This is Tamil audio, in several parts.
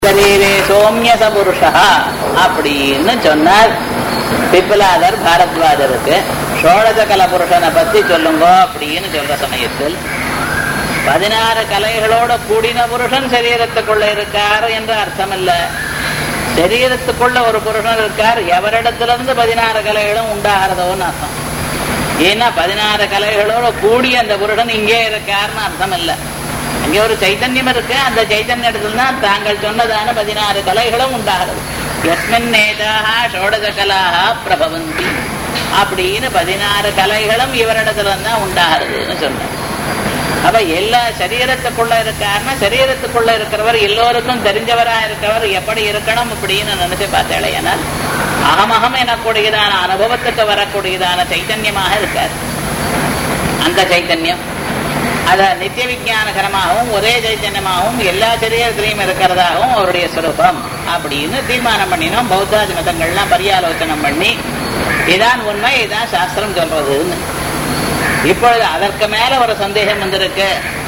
சரீரே சோம்யச புருஷா அப்படின்னு சொன்னார் பிப்பலாதர் பாரத்வாஜருக்கு ஷோடச கல புருஷனை பத்தி சொல்லுங்க அப்படின்னு சொல்ற சமயத்தில் பதினாறு கலைகளோட கூடின புருஷன் சரீரத்துக்குள்ள இருக்கார் என்ற அர்த்தம் இல்ல சரீரத்துக்குள்ள ஒரு புருஷன் இருக்கார் எவரிடத்திலிருந்து பதினாறு கலைகளும் உண்டாகிறதோன்னு அர்த்தம் ஏன்னா பதினாறு கலைகளோட கூடி அந்த புருஷன் இங்கே இருக்காருன்னு அர்த்தம் இல்லை அங்கே ஒரு சைத்தன்யம் இருக்கு அந்த சைத்தன்யத்துல தான் தாங்கள் சொன்னதான பதினாறு கலைகளும் உண்டாகிறது எஸ்மின் நேதாக ஷோடச கலாக பிரபவந்தி அப்படின்னு பதினாறு கலைகளும் இவரிடத்துல தான் உண்டாகிறதுன்னு சொன்னார் அப்ப எல்லா சரீரத்துக்குள்ள இருக்காருன்னா சரீரத்துக்குள்ள இருக்கிறவர் எல்லோருக்கும் தெரிஞ்சவரா இருக்கவர் எப்படி இருக்கணும் அப்படின்னு நினைச்சு பார்த்தாலே ஏனால் அகமகம் எனக்கூடியதான அனுபவத்துக்கு வரக்கூடியதான சைத்தன்யமாக இருக்கார் அந்த சைத்தன்யம் அத நித்திய விஜயானகரமாகவும் ஒரே சைத்தன்யமாகவும் எல்லா சரீரத்திலையும் இருக்கிறதாகவும் அவருடைய சுரூபம் அப்படின்னு தீர்மானம் பண்ணினோம் பௌத்தாதி மதங்கள்லாம் பரியாலோசனம் பண்ணி இதான் உண்மை இதான் சாஸ்திரம் சொல்றதுன்னு இப்பொழுது அதற்கு மேல ஒரு சந்தேகம் வந்திருக்கு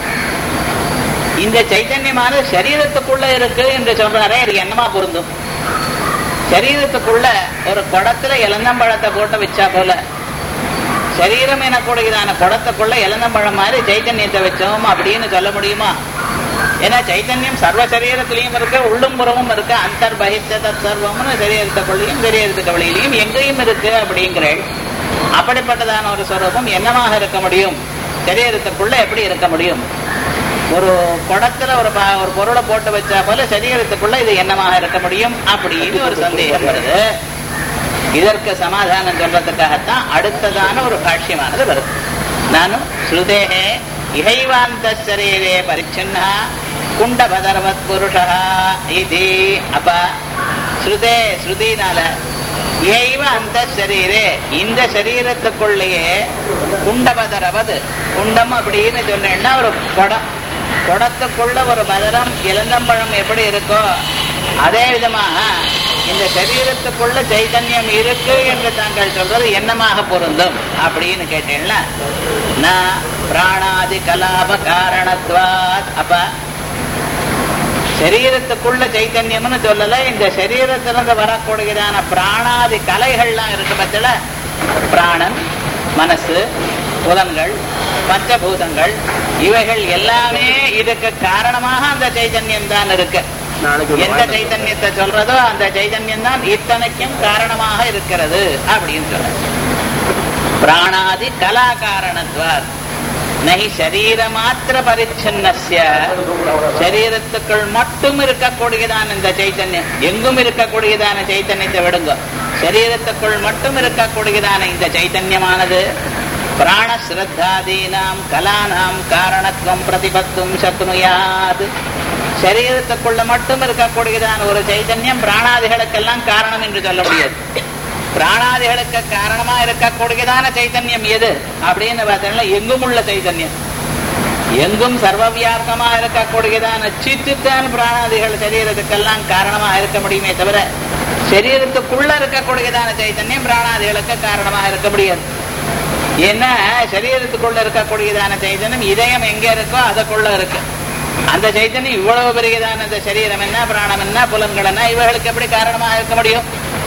இந்த சைத்தன்யமானது சரீரத்துக்குள்ள இருக்கு என்று சொல்றாரே அது என்னமா பொருந்தும் சரீரத்துக்குள்ள ஒரு குடத்துல இளந்தம்பழத்தை போட்டு வச்சா போல சரீரம் எனக்கூடியதான குடத்துக்குள்ள இளந்தம்பழம் மாதிரி சைத்தன்யத்தை வச்சோம் அப்படின்னு சொல்ல முடியுமா ஏன்னா சைத்தன்யம் சர்வ சரீரத்திலையும் இருக்கு உள்ளும் புறமும் இருக்கு அந்தர்பகித்த சர்வம்னு சரீரத்துக்குள்ளேயும் சரீரத்துக்கு வெளியிலையும் எங்கேயும் இருக்கு அப்படிங்கிறேன் அப்படிப்பட்டதான ஒரு ஸ்வரூபம் என்னமாக இருக்க முடியும் சரீரத்துக்குள்ள எப்படி இருக்க முடியும் ஒரு குடத்துல ஒரு ஒரு பொருளை போட்டு வச்சா போல சரீரத்துக்குள்ள இது என்னமாக இருக்க முடியும் அப்படின்னு ஒரு சந்தேகம் வருது இதற்கு சமாதானம் சொல்றதுக்காகத்தான் அடுத்ததான ஒரு பாஷ்யமானது வருது நானும் ஸ்ருதேகே இகைவாந்த சரீரே பரிச்சின்னா குண்டபதர்வத் புருஷா இது அப்ப ஸ்ருதே ஸ்ருதினால ஏவ அந்த சரீரே இந்த சரீரத்துக்குள்ளேயே குண்டபதரவது குண்டம் அப்படின்னு சொன்னேன்னா ஒரு குடம் குடத்துக்குள்ள ஒரு மதரம் இளந்தம்பழம் எப்படி இருக்கோ அதே விதமாக இந்த சரீரத்துக்குள்ள சைதன்யம் இருக்கு என்று தாங்கள் சொல்றது என்னமாக பொருந்தும் அப்படின்னு கேட்டீங்களா நான் பிராணாதி கலாப காரணத்வாத் அப்ப சரீரத்துக்குள்ள சைத்தன்யம்னு சொல்லல இந்த சரீரத்திலிருந்து வரக்கூடியதான பிராணாதி கலைகள்லாம் இருக்கு பத்தில பிராணன் மனசு புலன்கள் பஞ்சபூதங்கள் இவைகள் எல்லாமே இதுக்கு காரணமாக அந்த சைத்தன்யம் தான் இருக்கு எந்த சைத்தன்யத்தை சொல்றதோ அந்த சைத்தன்யம் தான் இத்தனைக்கும் காரணமாக இருக்கிறது அப்படின்னு சொல்ற பிராணாதி கலா காரணத்வார் நகி சரீர மாத்திர பரிச்சின்னஸ்ய சரீரத்துக்குள் மட்டும் இருக்கக்கூடியதான இந்த சைத்தன்யம் எங்கும் இருக்கக்கூடியதான சைத்தன்யத்தை விடுங்க சரீரத்துக்குள் மட்டும் இருக்கக்கூடியதான இந்த சைத்தன்யமானது பிராணஸ்ரத்தாதீனாம் கலானாம் காரணத்துவம் பிரதிபத்தும் சக்னுயாது சரீரத்துக்குள்ள மட்டும் இருக்கக்கூடியதான ஒரு சைத்தன்யம் பிராணாதிகளுக்கெல்லாம் காரணம் என்று சொல்ல முடியாது பிராணாதிகளுக்கு காரணமா இருக்கக்கூடியதான சைத்தன்யம் எது அப்படின்னு பார்த்தீங்கன்னா எங்கும் உள்ள சைத்தன்யம் எங்கும் சர்வவியாபகமா இருக்கக்கூடியதான சித்துத்தான் பிராணாதிகள் சரீரத்துக்கெல்லாம் காரணமா இருக்க முடியுமே தவிர சரீரத்துக்குள்ள இருக்கக்கூடியதான சைத்தன்யம் பிராணாதிகளுக்கு காரணமாக இருக்க முடியாது ஏன்னா சரீரத்துக்குள்ள இருக்கக்கூடியதான சைத்தன்யம் இதயம் எங்க இருக்கோ அதுக்குள்ள இருக்கு அந்த சைத்தன்யம் இவ்வளவு பெரியதான அந்த சரீரம் என்ன பிராணம் என்ன புலன்கள் என்ன இவர்களுக்கு எப்படி காரணமாக இருக்க முடியும்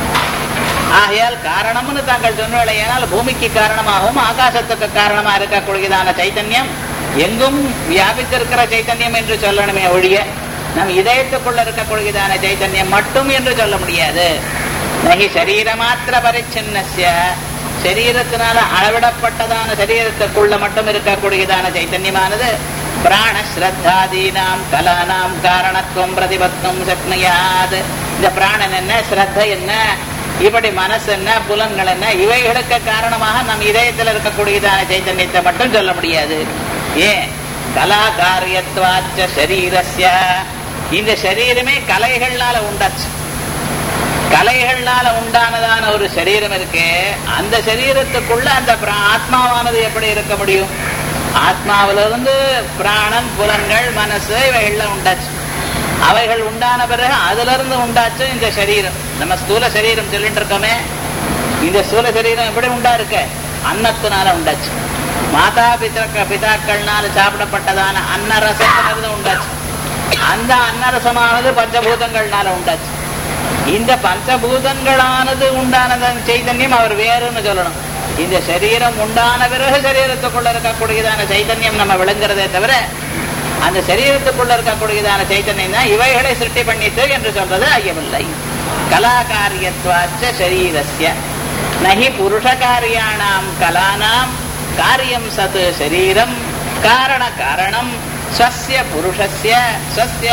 ஆகையால் காரணம்னு தாங்கள் சொன்னால் பூமிக்கு காரணமாகவும் ஆகாசத்துக்கு காரணமா இருக்கக்கூடியதான சைத்தன்யம் எங்கும் வியாபித்திருக்கிற சைத்தன்யம் என்று சொல்லணுமே ஒழிய நம் இதயத்துக்குள்ள இருக்கக்கூடியதான சைத்தன்யம் மட்டும் என்று சொல்ல முடியாது நகி சரீர மாத்திர பரிச்சின்னசிய சரீரத்தினால அளவிடப்பட்டதான சரீரத்துக்குள்ள மட்டும் இருக்கக்கூடியதான சைத்தன்யமானது பிராண ஸ்ரத்தாதீனாம் கலானாம் காரணத்துவம் பிரதிபத்தும் சக்னையாது இந்த பிராணன் என்ன ஸ்ரத்த என்ன இப்படி மனசு என்ன புலன்கள் என்ன இவைகளுக்கு காரணமாக நம் இதயத்தில் இருக்கக்கூடியதான சைத்தன்யத்தை மட்டும் சொல்ல முடியாது ஏன் கலா காரியத்வாச்ச சரீரஸ்ய இந்த சரீரமே கலைகள்னால உண்டாச்சு கலைகள்னால உண்டானதான ஒரு சரீரம் இருக்கு அந்த சரீரத்துக்குள்ள அந்த ஆத்மாவானது எப்படி இருக்க முடியும் ஆத்மாவிலிருந்து பிராணன் புலன்கள் மனசு இவைகள்லாம் உண்டாச்சு அவைகள் உண்டான பிறகு அதுல இருந்து உண்டாச்சு இந்த சரீரம் நம்ம ஸ்தூல சரீரம் சொல்லிட்டு இருக்கோமே இந்த ஸ்தூல சரீரம் எப்படி உண்டா இருக்க அன்னத்தினால உண்டாச்சு மாதா பிதா பிதாக்கள்னால சாப்பிடப்பட்டதான அன்ன ரசத்திலிருந்து உண்டாச்சு அந்த அன்னரசமானது பஞ்சபூதங்கள்னால உண்டாச்சு இந்த பஞ்சபூதங்களானது உண்டானது சைதன்யம் அவர் வேறுன்னு சொல்லணும் இந்த சரீரம் உண்டான பிறகு சரீரத்துக்குள்ள இருக்கக்கூடியதான சைதன்யம் நம்ம விளங்குறதே தவிர அந்த சரீரத்துக்குள்ள இருக்கக்கூடியதான சைத்தன்யம் தான் இவைகளை சிருஷ்டி பண்ணிட்டு என்று சொல்றது ஐயமில்லை கலாகாரியத்வாச்ச சரீரஸ்ய நகி புருஷ காரியாணாம் கலானாம் காரியம் சத் சரீரம் காரண காரணம் ஸ்வஸ்ய புருஷஸ்ய ஸ்வஸ்ய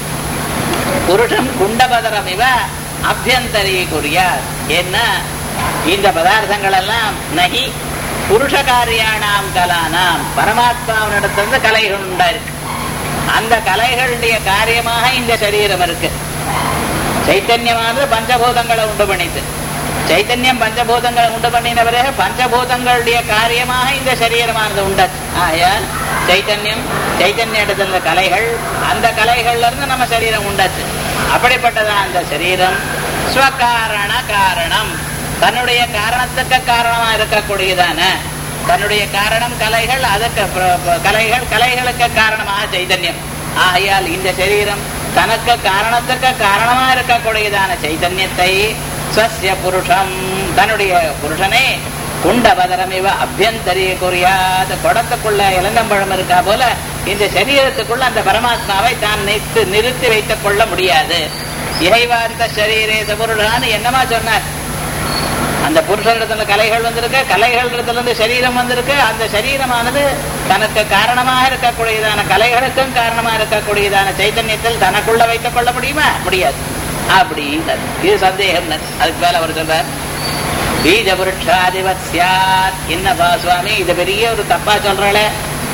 புருஷம் குண்டபதரம் இவ அபியந்தரி குறியார் என்ன இந்த பதார்த்தங்கள் எல்லாம் நகி புருஷ காரியானாம் கலானாம் பரமாத்மாவினிடத்திலிருந்து கலைகள் உண்டாயிருக்கு அந்த கலைகளுடைய காரியமாக இந்த சரீரம் இருக்கு சைத்தன்யமானது பஞ்சபூதங்களை உண்டு பண்ணித்து சைத்தன்யம் பஞ்சபூதங்களை உண்டு பண்ணின பிறகு பஞ்சபூதங்களுடைய காரியமாக இந்த சரீரமானது உண்டாச்சு ஆயால் சைத்தன்யம் சைத்தன்ய இடத்துல கலைகள் அந்த கலைகள்ல இருந்து நம்ம சரீரம் உண்டாச்சு அப்படிப்பட்டதான் அந்த சரீரம் ஸ்வகாரண காரணம் தன்னுடைய காரணத்துக்கு காரணமா இருக்கக்கூடியதான தன்னுடைய காரணம் கலைகள் அதுக்கு பிர- பிர- கலைகள் கலைகளுக்கு காரணமாக சைதன்யம் ஆகையால் இந்த சரீரம் தனக்கு காரணத்துக்கு காரணமா இருக்கக்கூடியதான சைதன்யத்தை ஸ்வசிய புருஷம் தன்னுடைய புருஷனை குண்டபதரம் இவ அபியந்தரிய குறியாத குடத்துக்குள்ள இளங்கம்பழம் இருக்கா போல இந்த சரீரத்துக்குள்ள அந்த பரமாத்மாவை தான் நிறுத்தி நிறுத்தி வைத்துக் கொள்ள முடியாது இறைவார்த்த சரீரேச புருஷான்னு என்னமா சொன்னார் அந்த புருஷனிடத்துல கலைகள் வந்திருக்கு கலைகள் இருந்து சரீரம் வந்திருக்கு அந்த சரீரமானது தனக்கு காரணமாக இருக்கக்கூடியதான கலைகளுக்கும் காரணமாக இருக்கக்கூடியதான சைத்தன்யத்தில் தனக்குள்ள வைத்துக் கொள்ள முடியுமா முடியாது அப்படிங்கிறார் இது சந்தேகம் அதுக்கு மேல அவர் சொல்றார் பீஜ புருஷாதிபத் சியாத் என்னப்பா சுவாமி இது பெரிய ஒரு தப்பா சொல்றாளே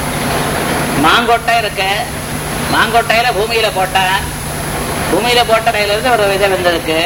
மாங்கொட்டை இருக்க மாங்கொட்டையில பூமியில போட்டான் பூமியில போட்டடையில இருந்து ஒரு விதை வந்திருக்கு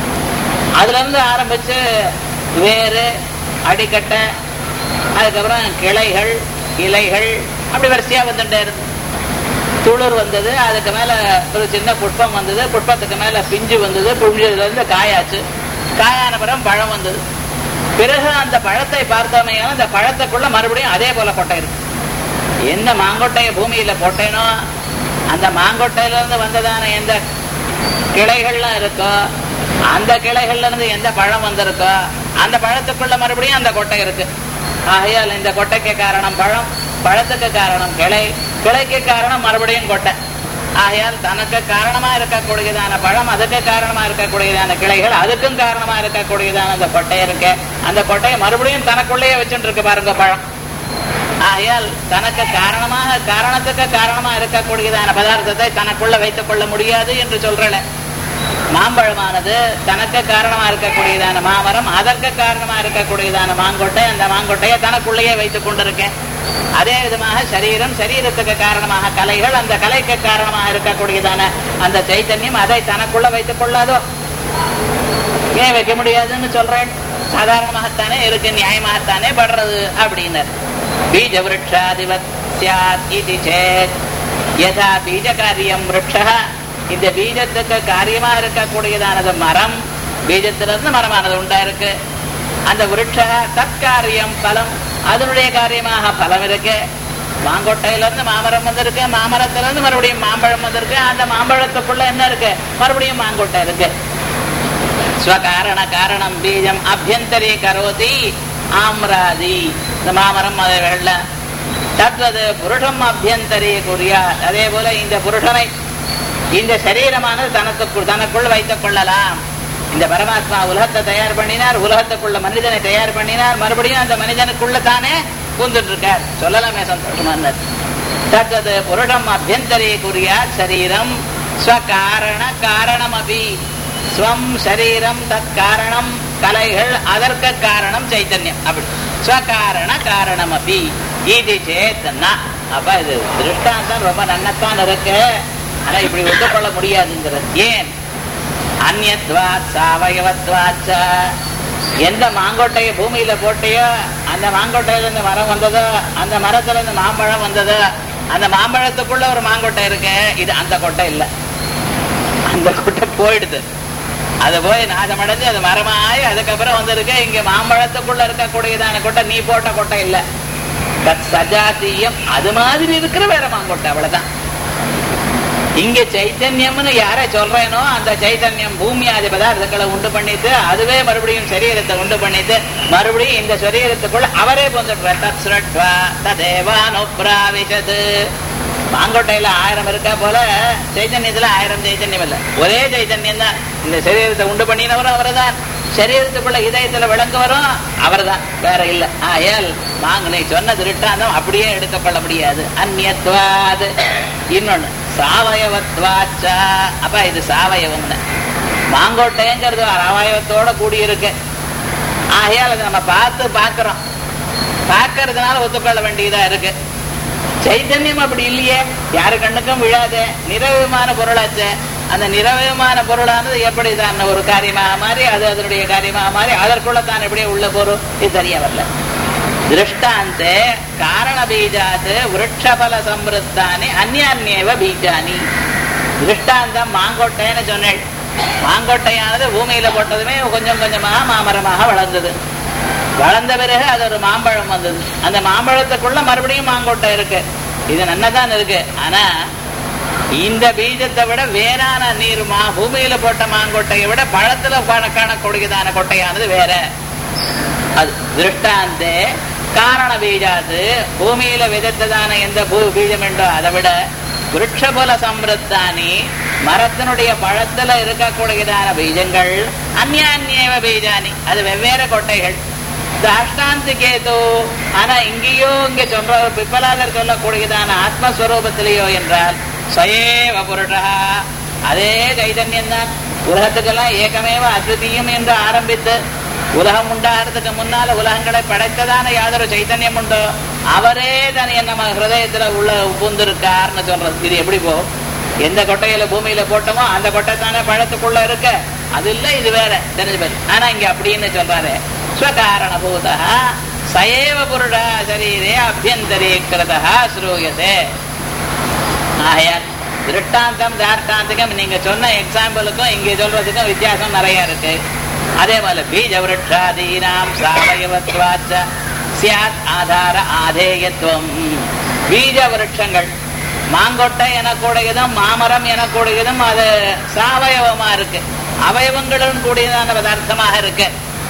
அதுல இருந்து ஆரம்பிச்சு வேறு அடிக்கட்டை அதுக்கப்புறம் கிளைகள் இலைகள் அப்படி வரிசையா வந்துட்டே இருக்கு துளிர் வந்தது அதுக்கு மேல ஒரு சின்ன புட்பம் வந்தது புட்பத்துக்கு மேல பிஞ்சு வந்தது பிஞ்சுல இருந்து காயாச்சு காயான பிறகு பழம் வந்தது பிறகு அந்த பழத்தை பார்த்தோமே அந்த பழத்துக்குள்ள மறுபடியும் அதே போல கொட்டை இருக்கு எந்த மாங்கொட்டையை பூமியில போட்டேனோ அந்த மாங்கொட்டையில இருந்து வந்ததான எந்த கிளைகள்லாம் இருக்கோ அந்த கிளைகள்ல இருந்து எந்த பழம் வந்திருக்கோ அந்த பழத்துக்குள்ள மறுபடியும் அந்த கொட்டை இருக்கு ஆகையால் இந்த கொட்டைக்கு காரணம் பழம் பழத்துக்கு காரணம் கிளை கிளைக்கு காரணம் மறுபடியும் கொட்டை ஆகையால் தனக்கு காரணமா இருக்கக்கூடியதான பழம் அதுக்கு காரணமா இருக்கக்கூடியதான கிளைகள் அதுக்கும் காரணமா இருக்கக்கூடியதான அந்த கொட்டை இருக்கு அந்த கொட்டையை மறுபடியும் தனக்குள்ளேயே வச்சுட்டு இருக்கு பாருங்க பழம் ஆகையால் தனக்கு காரணமாக காரணத்துக்கு காரணமா இருக்கக்கூடியதான பதார்த்தத்தை தனக்குள்ள வைத்துக் கொள்ள முடியாது என்று சொல்றல மாம்பழமானது தனக்கு காரணமா இருக்கக்கூடியதான மாமரம் அதற்கு காரணமா இருக்கக்கூடியதான மாங்கொட்டை அந்த மாங்கொட்டையை தனக்குள்ளேயே வைத்துக் கொண்டிருக்கேன் அதே விதமாக சரீரம் சரீரத்துக்கு காரணமாக கலைகள் அந்த கலைக்கு காரணமாக இருக்கக்கூடியதான அந்த சைத்தன்யம் அதை தனக்குள்ள வைத்துக் கொள்ளாதோ ஏன் வைக்க முடியாதுன்னு சொல்றேன் சாதாரணமாகத்தானே இருக்கு நியாயமாகத்தானே படுறது அப்படின்னார் பீஜ விரட்சாதிபத் சியாத் இது சேத் யதா பீஜ காரியம் விரட்சா இந்த பீஜத்துக்கு காரியமா இருக்கக்கூடியதானது மரம் பீஜத்திலிருந்து மரமானது உண்டா இருக்கு அந்த விருட்ச தற்காரியம் பலம் அதனுடைய காரியமாக பலம் இருக்கு மாங்கொட்டையில இருந்து மாமரம் வந்திருக்கு மாமரத்துல இருந்து மறுபடியும் மாம்பழம் வந்திருக்கு அந்த மாம்பழத்துக்குள்ள என்ன இருக்கு மறுபடியும் மாங்கொட்டை இருக்கு ஸ்வகாரண காரணம் பீஜம் அபியந்தரே கரோதி ஆம்ராதி இந்த மாமரம் அதை வெள்ள தத்வது புருஷம் அபியந்தரே குறியா அதே போல இந்த புருஷனை இந்த சரீரமானது தனக்கு தனக்குள் வைத்துக் கொள்ளலாம் இந்த பரமாத்மா உலகத்தை தயார் பண்ணினார் உலகத்துக்குள்ள மனிதனை தயார் பண்ணினார் மறுபடியும் அந்த மனிதனுக்குள்ள தானே பூந்துட்டு இருக்கார் சொல்லலாமே சந்தோஷமா இருந்தார் தத்தது புருஷம் அபியந்தரே குறியா சரீரம் ஸ்வகாரண காரணம் அபி ஸ்வம் சரீரம் தத் காரணம் கலைகள் அதற்கு காரணம் சைத்தன்யம் அப்படி ஸ்வகாரண காரணம் அபி இது சேத்தன்னா அப்ப இது திருஷ்டாந்தம் ரொம்ப நன்னத்தான் இருக்கு ஆனா இப்படி ஒத்துக்கொள்ள முடியாதுங்கிறது ஏன் அந்நத்வாத் சாவயவத்வாச்ச எந்த மாங்கொட்டையை பூமியில போட்டையோ அந்த மாங்கொட்டையில இருந்து மரம் வந்ததோ அந்த மரத்துல இருந்து மாம்பழம் வந்ததோ அந்த மாம்பழத்துக்குள்ள ஒரு மாங்கொட்டை இருக்கு இது அந்த கொட்டை இல்ல அந்த கொட்டை போயிடுது அது போய் நாசமடைஞ்சு அது மரமாயி அதுக்கப்புறம் வந்திருக்கு இங்க மாம்பழத்துக்குள்ள இருக்கக்கூடியதான கொட்டை நீ போட்ட கொட்டை இல்ல தத் சஜாத்தியம் அது மாதிரி இருக்கிற வேற மாங்கொட்டை அவ்வளவுதான் இங்க சைத்தன்யம்னு யாரை சொல்றேனோ அந்த சைத்தன்யம் பூமி ஆதி பதார்த்தங்களை உண்டு பண்ணிட்டு அதுவே மறுபடியும் சரீரத்தை உண்டு பண்ணிட்டு மறுபடியும் இந்த சரீரத்துக்குள்ள அவரே வந்துட்டு மாங்கோட்டையில ஆயிரம் இருக்கா போல சைத்தன்யத்துல ஆயிரம் சைத்தன்யம் இல்ல ஒரே சைத்தன்யம் தான் இந்த சரீரத்தை உண்டு பண்ணினவரும் அவர்தான் சரீரத்துக்குள்ள இதயத்துல விளங்க வரும் அவர்தான் வேற இல்ல ஆயல் நாங்க நீ சொன்ன திருட்டாந்தம் அப்படியே எடுக்கப்பட முடியாது அந்நியத்வாது இன்னொன்னு சாவயவத்வாச்சா அப்ப இது சாவயவம்னு மாங்கோட்டைங்கிறது ஒரு அவயவத்தோட கூடியிருக்கு ஆகையால் அதை நம்ம பார்த்து பார்க்கிறோம் பார்க்கறதுனால ஒத்துக்கொள்ள வேண்டியதா இருக்கு சைத்தன்யம் அப்படி இல்லையே யாரு கண்ணுக்கும் விழாத நிறவிமான பொருளாச்சே அந்த நிறவிமான பொருளானது எப்படி தான் ஒரு காரியமாக மாறி அது அதனுடைய காரியமாக மாறி அதற்குள்ள தான் எப்படியே உள்ள போறோம் இது தெரிய வரல திருஷ்டாந்தே காரண பீஜாத் விருட்சபல சம்பிருத்தானி அந்நியேவ பீஜானி திருஷ்டாந்தம் மாங்கொட்டைன்னு சொன்னேன் மாங்கொட்டையானது பூமியில போட்டதுமே கொஞ்சம் கொஞ்சமாக மாமரமாக வளர்ந்தது வளர்ந்த பிறகு அது ஒரு மாம்பழம் வந்தது அந்த மாம்பழத்துக்குள்ள மறுபடியும் மாங்கொட்டை இருக்கு இது நன்னதான் இருக்கு ஆனா இந்த பீஜத்தை விட வேறான நீர் மா பூமியில போட்ட மாங்கொட்டையை விட பழத்துல காணக்கூடியதான கொட்டையானது வேற அது திருஷ்டாந்தே காரண பீஜாது பூமியில விதைத்ததான எந்த பூ பீஜம் என்றோ அதை விட விருட்சபுல சம்பிரத்தானி மரத்தினுடைய பழத்துல இருக்கக்கூடியதான பீஜங்கள் அந்நியேவ பீஜானி அது வெவ்வேறு கொட்டைகள் தாஷ்டாந்தி கேது ஆனா இங்கேயோ இங்க சொல்ற பிப்பலாதர் சொல்லக்கூடியதான ஆத்மஸ்வரூபத்திலேயோ என்றால் சயேவ புருஷா அதே சைதன்யம் தான் உலகத்துக்கெல்லாம் ஏகமேவ அத்விதீயம் என்று ஆரம்பித்து உலகம் உண்டாகிறதுக்கு முன்னால உலகங்களை படைத்ததான யாதொரு சைத்தன்யம் உண்டோ அவரே தானே நம்ம ஹிருதயத்துல உள்ள பூந்திருக்காருன்னு சொல்றது இது எப்படி போ எந்த கொட்டையில பூமியில போட்டோமோ அந்த கொட்டை தானே பழத்துக்குள்ள இருக்க அது இல்ல இது வேற தெரிஞ்சு பாரு ஆனா இங்க அப்படின்னு சொல்றாரு ஸ்வகாரணபூத சயேவ புருட சரீரே அபியந்தரே கிருதா ஸ்ரூயதே ஆயால் திருஷ்டாந்தம் தார்த்தாந்திகம் நீங்க சொன்ன எக்ஸாம்பிளுக்கும் இங்க சொல்றதுக்கும் வித்தியாசம் நிறைய இருக்கு அதே போல பீஜ விரட்சாதீனாம் சாவயவத்வாச்ச சியாத் ஆதார ஆதேயத்துவம் பீஜ விருட்சங்கள் மாங்கொட்டை எனக்கூடியதும் மாமரம் எனக்கூடியதும் அது சாவயவமா இருக்கு அவயவங்களுடன் கூடியதான பதார்த்தமாக இருக்கு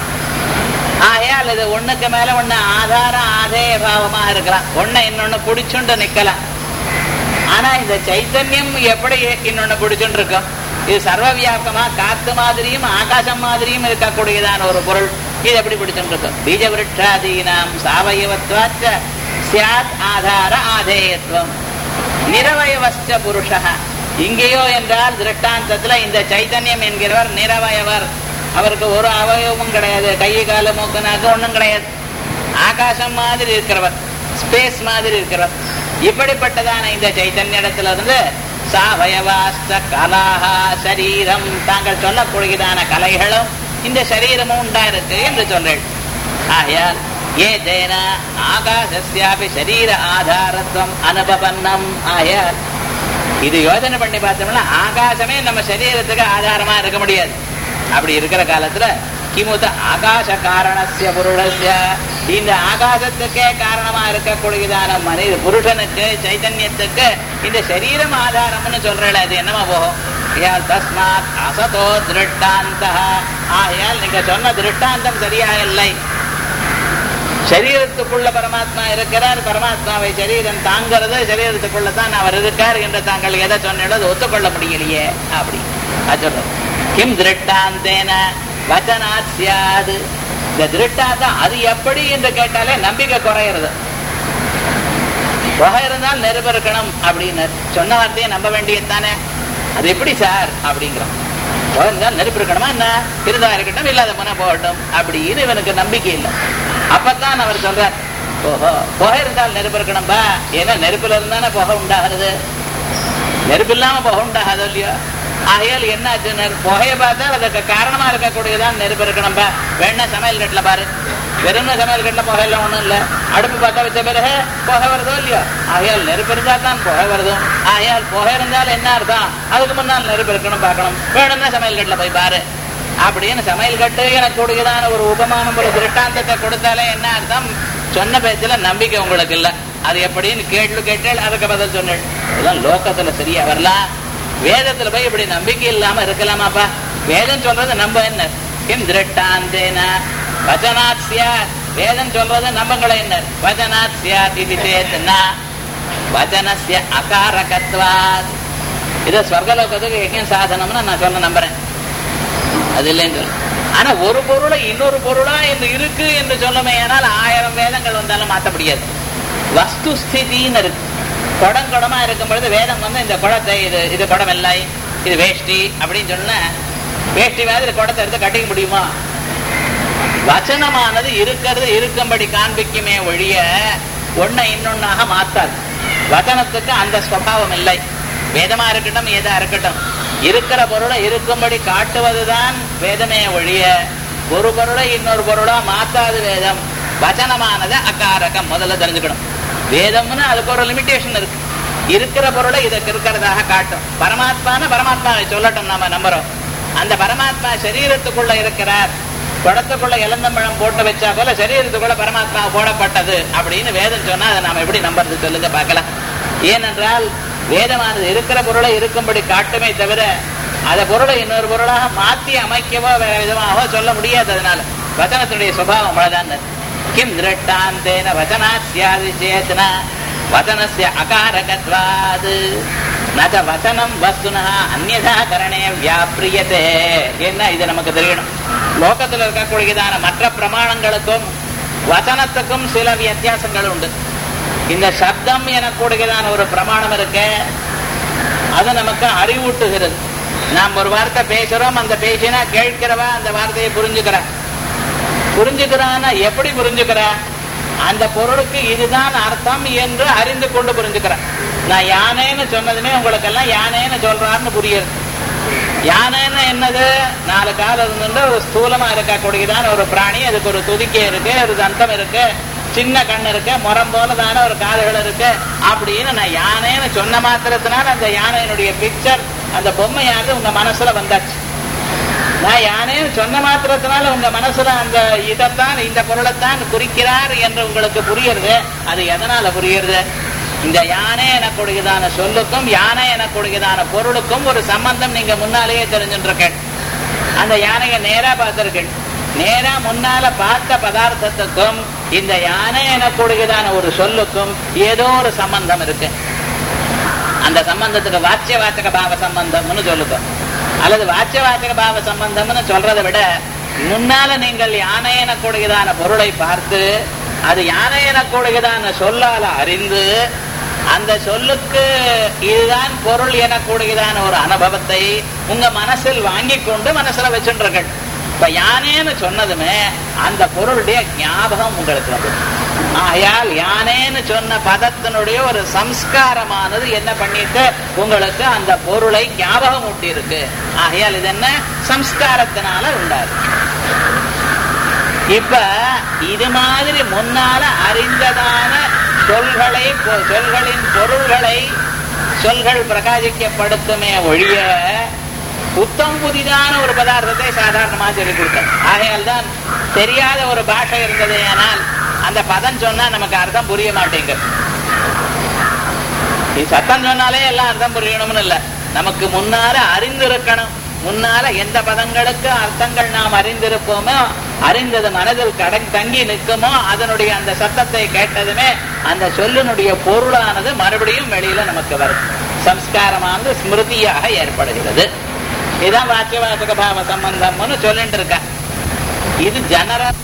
ஆகையால் இது ஒண்ணுக்கு மேல ஒண்ணு ஆதார ஆதேய பாவமாக இருக்கலாம் ஒண்ணு இன்னொன்னு பிடிச்சுண்டு நிக்கலாம் ஆனா இந்த சைத்தன்யம் எப்படி இன்னொன்னு பிடிச்சுட்டு இருக்கும் இது சர்வ வியாபகமா காத்து மாதிரியும் ஆகாசம் மாதிரியும் இருக்கக்கூடியதான ஒரு பொருள் இது எப்படி பிடிச்சுட்டு இருக்கும் பீஜ விருட்சாதீனாம் சாவயவத்வாச்ச சியாத் ஆதார ஆதேயத்துவம் நிரவயவஸ்ட புருஷா இங்கேயோ என்றால் திருஷ்டாந்தத்துல இந்த சைத்தன்யம் என்கிறவர் நிரவயவர் அவருக்கு ஒரு அவயவமும் கிடையாது கை கால மூக்கு நாக்கு ஒண்ணும் கிடையாது ஆகாசம் மாதிரி இருக்கிறவர் ஸ்பேஸ் மாதிரி இருக்கிறவர் இப்படிப்பட்டதான இந்த சைத்தன்யத்துல இருந்து சாவயவாஸ்த கலாஹா சரீரம் தாங்கள் சொல்லக்கூடியதான கலைகளும் இந்த சரீரமும் உண்டா இருக்கு என்று சொல்றேன் ஆகையால் ஏ தேன ஆகாசஸ்யாபி சரீர ஆதாரத்துவம் அனுபவன்னம் ஆயால் இது யோசனை பண்ணி பார்த்தோம்னா ஆகாசமே நம்ம சரீரத்துக்கு ஆதாரமா இருக்க முடியாது அப்படி இருக்கிற காலத்துல கிமுத ஆகாச காரணசிய புருடசிய இந்த ஆகாசத்துக்கே காரணமா இருக்கக்கூடியதான மனித புருஷனுக்கு சைதன்யத்துக்கு இந்த சரீரம் ஆதாரம்னு சொல்றேன் அது என்னமா போகும் ஆகையால் தஸ்மாத் அசதோ திருஷ்டாந்த ஆகையால் நீங்க சொன்ன திருஷ்டாந்தம் சரியா இல்லை சரீரத்துக்குள்ள பரமாத்மா இருக்கிறார் பரமாத்மாவை சரீரம் தாங்கிறது சரீரத்துக்குள்ள தான் அவர் இருக்கார் என்று தாங்கள் எதை சொன்னீங்களோ அதை ஒத்துக்கொள்ள முடியலையே அப்படி அது சொல்றோம் கிம் திருஷ்டாந்தேன வச்சனாத் சியாது இந்த திருஷ்டாந்தம் அது எப்படி என்று கேட்டாலே நம்பிக்கை குறையிறது புகை இருந்தால் நெருப்பு இருக்கணும் அப்படின்னு சொன்ன வார்த்தையை நம்ப வேண்டியது தானே அது எப்படி சார் அப்படிங்கிறோம் புகை இருந்தால் நெருப்பு இருக்கணுமா என்ன இருந்தா இருக்கட்டும் இல்லாத போனா போகட்டும் அப்படின்னு இவனுக்கு நம்பிக்கை இல்லை அப்பத்தான் அவர் சொல்றார் ஓஹோ புகை இருந்தால் நெருப்பு இருக்கணும்பா ஏன்னா நெருப்புல இருந்தானே புகை உண்டாகிறது நெருப்பு இல்லாம புகை உண்டாகாதோ இல்லையோ ஆகையால் என்ன ஆச்சுன்னு புகையை பார்த்தா அதுக்கு காரணமா இருக்கக்கூடியதான் நெருப்பு இருக்கணும்பா வேணா சமையல் கட்டில பாரு வெறும் சமையல் கட்டில புகை எல்லாம் ஒண்ணும் இல்ல அடுப்பு பார்த்தா வச்ச பிறகு புகை வருதோ இல்லையோ ஆகையால் நெருப்பு இருந்தா தான் புகை வருதும் ஆகையால் புகை இருந்தால் என்ன அர்த்தம் அதுக்கு முன்னால் நெருப்பு இருக்கணும் பார்க்கணும் வேணும்னா சமையல் கட்டில போய் பாரு அப்படின்னு சமையல் கட்டு எனக்கு கூடியதான ஒரு உபமானம் ஒரு திருஷ்டாந்தத்தை கொடுத்தாலே என்ன அர்த்தம் சொன்ன பேச்சுல நம்பிக்கை உங்களுக்கு இல்ல அது எப்படின்னு கேட்டு கேட்டேன் அதுக்கு பதில் சொன்னேன் இதெல்லாம் லோக்கத்துல சரியா வரலாம் வேதத்துல போய் இப்படி நம்பிக்கை இல்லாம இருக்கலாமாப்பா வேதம் சொல்றது நம்ப என்ன கிம் திருட்டாந்தேன வச்சனாத்யா வேதம் சொல்றது நம்பங்களை என்ன வச்சனாத்யா திதி சேத்தனா வச்சனஸ்ய அகாரகத்வாத் இது ஸ்வர்கலோகத்துக்கு யஜ்ஞ சாதனம்னு நான் சொல்ல நம்புறேன் அது இல்லைன்னு சொல்ல ஆனா ஒரு பொருளை இன்னொரு பொருளா என்று இருக்கு என்று சொல்லமே ஆனால் ஆயிரம் வேதங்கள் வந்தாலும் மாத்த முடியாது வஸ்து ஸ்திதின்னு இருக்கு குடம் குடமா இருக்கும் பொழுது வேதம் வந்து இந்த குடத்தை இது இது குடம் இல்லை இது வேஷ்டி அப்படின்னு சொன்னா வேஷ்டி மாதிரி குடத்தை எடுத்து கட்டிக்க முடியுமா வச்சனமானது இருக்கிறது இருக்கும்படி காண்பிக்குமே ஒழிய ஒன்னை இன்னொன்னாக மாத்தாது வச்சனத்துக்கு அந்த ஸ்வபாவம் இல்லை வேதமா இருக்கட்டும் ஏதா இருக்கட்டும் இருக்கிற பொருளை இருக்கும்படி காட்டுவதுதான் வேதமே ஒழிய ஒரு பொருளை இன்னொரு பொருளா மாத்தாது வேதம் வச்சனமானது அக்காரகம் முதல்ல தெரிஞ்சுக்கணும் வேதம்னு அதுக்கு ஒரு லிமிடேஷன் இருக்கு இருக்கிற பொருளை இதுக்கு இருக்கிறதாக காட்டும் பரமாத்மான பரமாத்மாவை சொல்லட்டும் நாம நம்புறோம் அந்த பரமாத்மா சரீரத்துக்குள்ள இருக்கிறார் குடத்துக்குள்ள இளந்தம்பழம் போட்டு வச்சா போல சரீரத்துக்குள்ள பரமாத்மா போடப்பட்டது அப்படின்னு வேதம் சொன்னா அதை நாம எப்படி நம்புறது சொல்லுங்க பார்க்கலாம் ஏனென்றால் வேதமானது இருக்கிற பொருளை இருக்கும்படி காட்டுமே தவிர அந்த பொருளை இன்னொரு பொருளாக மாற்றி அமைக்கவோ வேற விதமாகவோ சொல்ல முடியாது அதனால வச்சனத்தினுடைய சுபாவம் அவ்வளவுதான் கிம் திருட்டாந்தேன வச்சனாத்யாதி சேத்தனா வச்சனஸ்ய அகாரகத்வாது நக வச்சனம் வஸ்துனா அந்நதா கரணே வியாபிரியதே என்ன இது நமக்கு தெரியணும் லோகத்தில் இருக்கக்கூடியதான மற்ற பிரமாணங்களுக்கும் வசனத்துக்கும் சில வித்தியாசங்கள் உண்டு இந்த சப்தம் எனக்கூடியதான ஒரு பிரமாணம் இருக்கு அது நமக்கு அறிவூட்டுகிறது நாம் ஒரு வார்த்தை பேசுறோம் அந்த பேசினா கேட்கிறவா அந்த வார்த்தையை புரிஞ்சுக்கிறா புரிஞ்சுக்கிறான்னா எப்படி புரிஞ்சுக்கிறா அந்த பொருளுக்கு இதுதான் அர்த்தம் என்று அறிந்து கொண்டு புரிஞ்சுக்கிறேன் நான் யானைன்னு சொன்னதுமே உங்களுக்கு எல்லாம் யானைன்னு சொல்றாருன்னு புரியுது யானைன்னு என்னது நாலு கால் இருந்துட்டு ஒரு ஸ்தூலமா இருக்கக்கூடியதான ஒரு பிராணி அதுக்கு ஒரு துதிக்கை இருக்கு ஒரு தந்தம் இருக்கு சின்ன கண் இருக்கு முறம் போலதான ஒரு காதுகள் இருக்கு அப்படின்னு நான் யானைன்னு சொன்ன மாத்திரத்தினால அந்த யானையினுடைய பிக்சர் அந்த பொம்மையாக உங்க மனசுல வந்தாச்சு நான் யானேன்னு சொன்ன மாத்திரத்தினால உங்க மனசுல அந்த இதைத்தான் இந்த பொருளைத்தான் குறிக்கிறார் என்று உங்களுக்கு புரியுறது அது எதனால புரியுறது இந்த யானை எனக்கூடியதான சொல்லுக்கும் யானை எனக்கூடியதான பொருளுக்கும் ஒரு சம்பந்தம் நீங்க முன்னாலேயே தெரிஞ்சுருக்கேன் அந்த யானையை நேரா பார்த்திருக்கேன் நேரா முன்னால பார்த்த பதார்த்தத்துக்கும் இந்த யானை எனக்கூடியதான ஒரு சொல்லுக்கும் ஏதோ ஒரு சம்பந்தம் இருக்கு அந்த சம்பந்தத்துக்கு வாச்சிய வாச்சக பாவ சம்பந்தம்னு சொல்லுங்க அல்லது வாச்சிய வாச்சக பாவ சம்பந்தம்னு சொல்றதை விட முன்னால நீங்கள் யானை எனக்கூடியதான பொருளை பார்த்து அது யானை எனக்கூடியதான சொல்லால அறிந்து அந்த சொல்லுக்கு இதுதான் பொருள் எனக்கூடியதான ஒரு அனுபவத்தை உங்க மனசில் வாங்கி கொண்டு மனசுல வச்சுருங்கள் இப்ப யானேன்னு சொன்னதுமே அந்த பொருளுடைய ஞாபகம் உங்களுக்கு வந்து ஆகையால் யானேன்னு சொன்ன பதத்தினுடைய ஒரு சம்ஸ்காரமானது என்ன பண்ணிட்டு உங்களுக்கு அந்த பொருளை ஞாபகம் ஊட்டி இருக்கு ஆகையால் இது என்ன சம்ஸ்காரத்தினால உண்டாரு இப்ப இது மாதிரி முன்னால அறிந்ததான சொல்களை சொல்களின் பொருள்களை சொல்கள் பிரகாசிக்கப்படுத்துமே ஒழிய புத்தம் புதிதான ஒரு பதார்த்தத்தை சாதாரணமாக சொல்லிக் கொடுத்தேன் ஆகையால் தான் தெரியாத ஒரு பாஷை இருந்தது ஆனால் அந்த பதம் சொன்னா நமக்கு அர்த்தம் புரிய மாட்டேங்குது சத்தம் சொன்னாலே எல்லாம் அர்த்தம் புரியணும்னு இல்ல நமக்கு முன்னால அறிந்திருக்கணும் முன்னால எந்த பதங்களுக்கு அர்த்தங்கள் நாம் அறிந்திருப்போமோ அறிந்தது மனதில் கடன் தங்கி நிற்குமோ அதனுடைய அந்த சத்தத்தை கேட்டதுமே அந்த சொல்லினுடைய பொருளானது மறுபடியும் வெளியில நமக்கு வரும் சம்ஸ்காரமானது ஸ்மிருதியாக ஏற்படுகிறது இதுதான் வாக்கிய வாசக பாவ சம்பந்தம்னு சொல்லிட்டு இருக்க இது ஜனரல்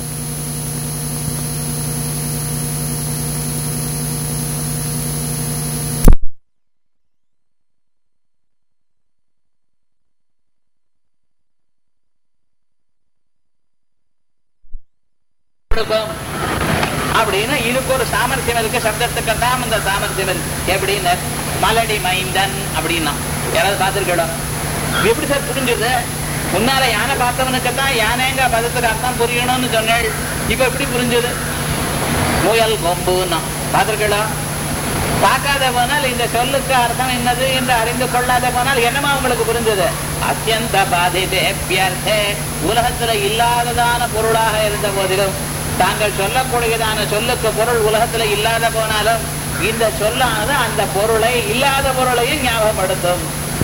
கொடுக்கும் அப்படின்னு இதுக்கு ஒரு சாமர்த்தியம் இருக்கு சப்தத்துக்கு தான் இந்த சாமர்த்தியம் இருக்கு எப்படின்னு மலடி மைந்தன் அப்படின்னா யாராவது பார்த்துருக்கோம் எப்படி சார் புரிஞ்சுது முன்னால யானை பார்த்தவனுக்கு தான் யானைங்க பதத்துக்கு அர்த்தம் புரியணும்னு சொன்னேள் இப்ப எப்படி புரிஞ்சுது முயல் கொம்புன்னா பார்த்துருக்கோம் பார்க்காத போனால் இந்த சொல்லுக்கு அர்த்தம் என்னது என்று அறிந்து கொள்ளாத போனால் என்னமா உங்களுக்கு புரிஞ்சது அத்தியந்த பாதிதேபியர்த்தே உலகத்துல இல்லாததான பொருளாக இருந்த போதிலும் தாங்கள் சொல்லக்கூடியதான சொல்லுக்கு பொருள் உலகத்துல இல்லாத போனாலும் இந்த சொல்லானது அந்த பொருளை இல்லாத பொருளையும் ஞாபகப்படுத்தும்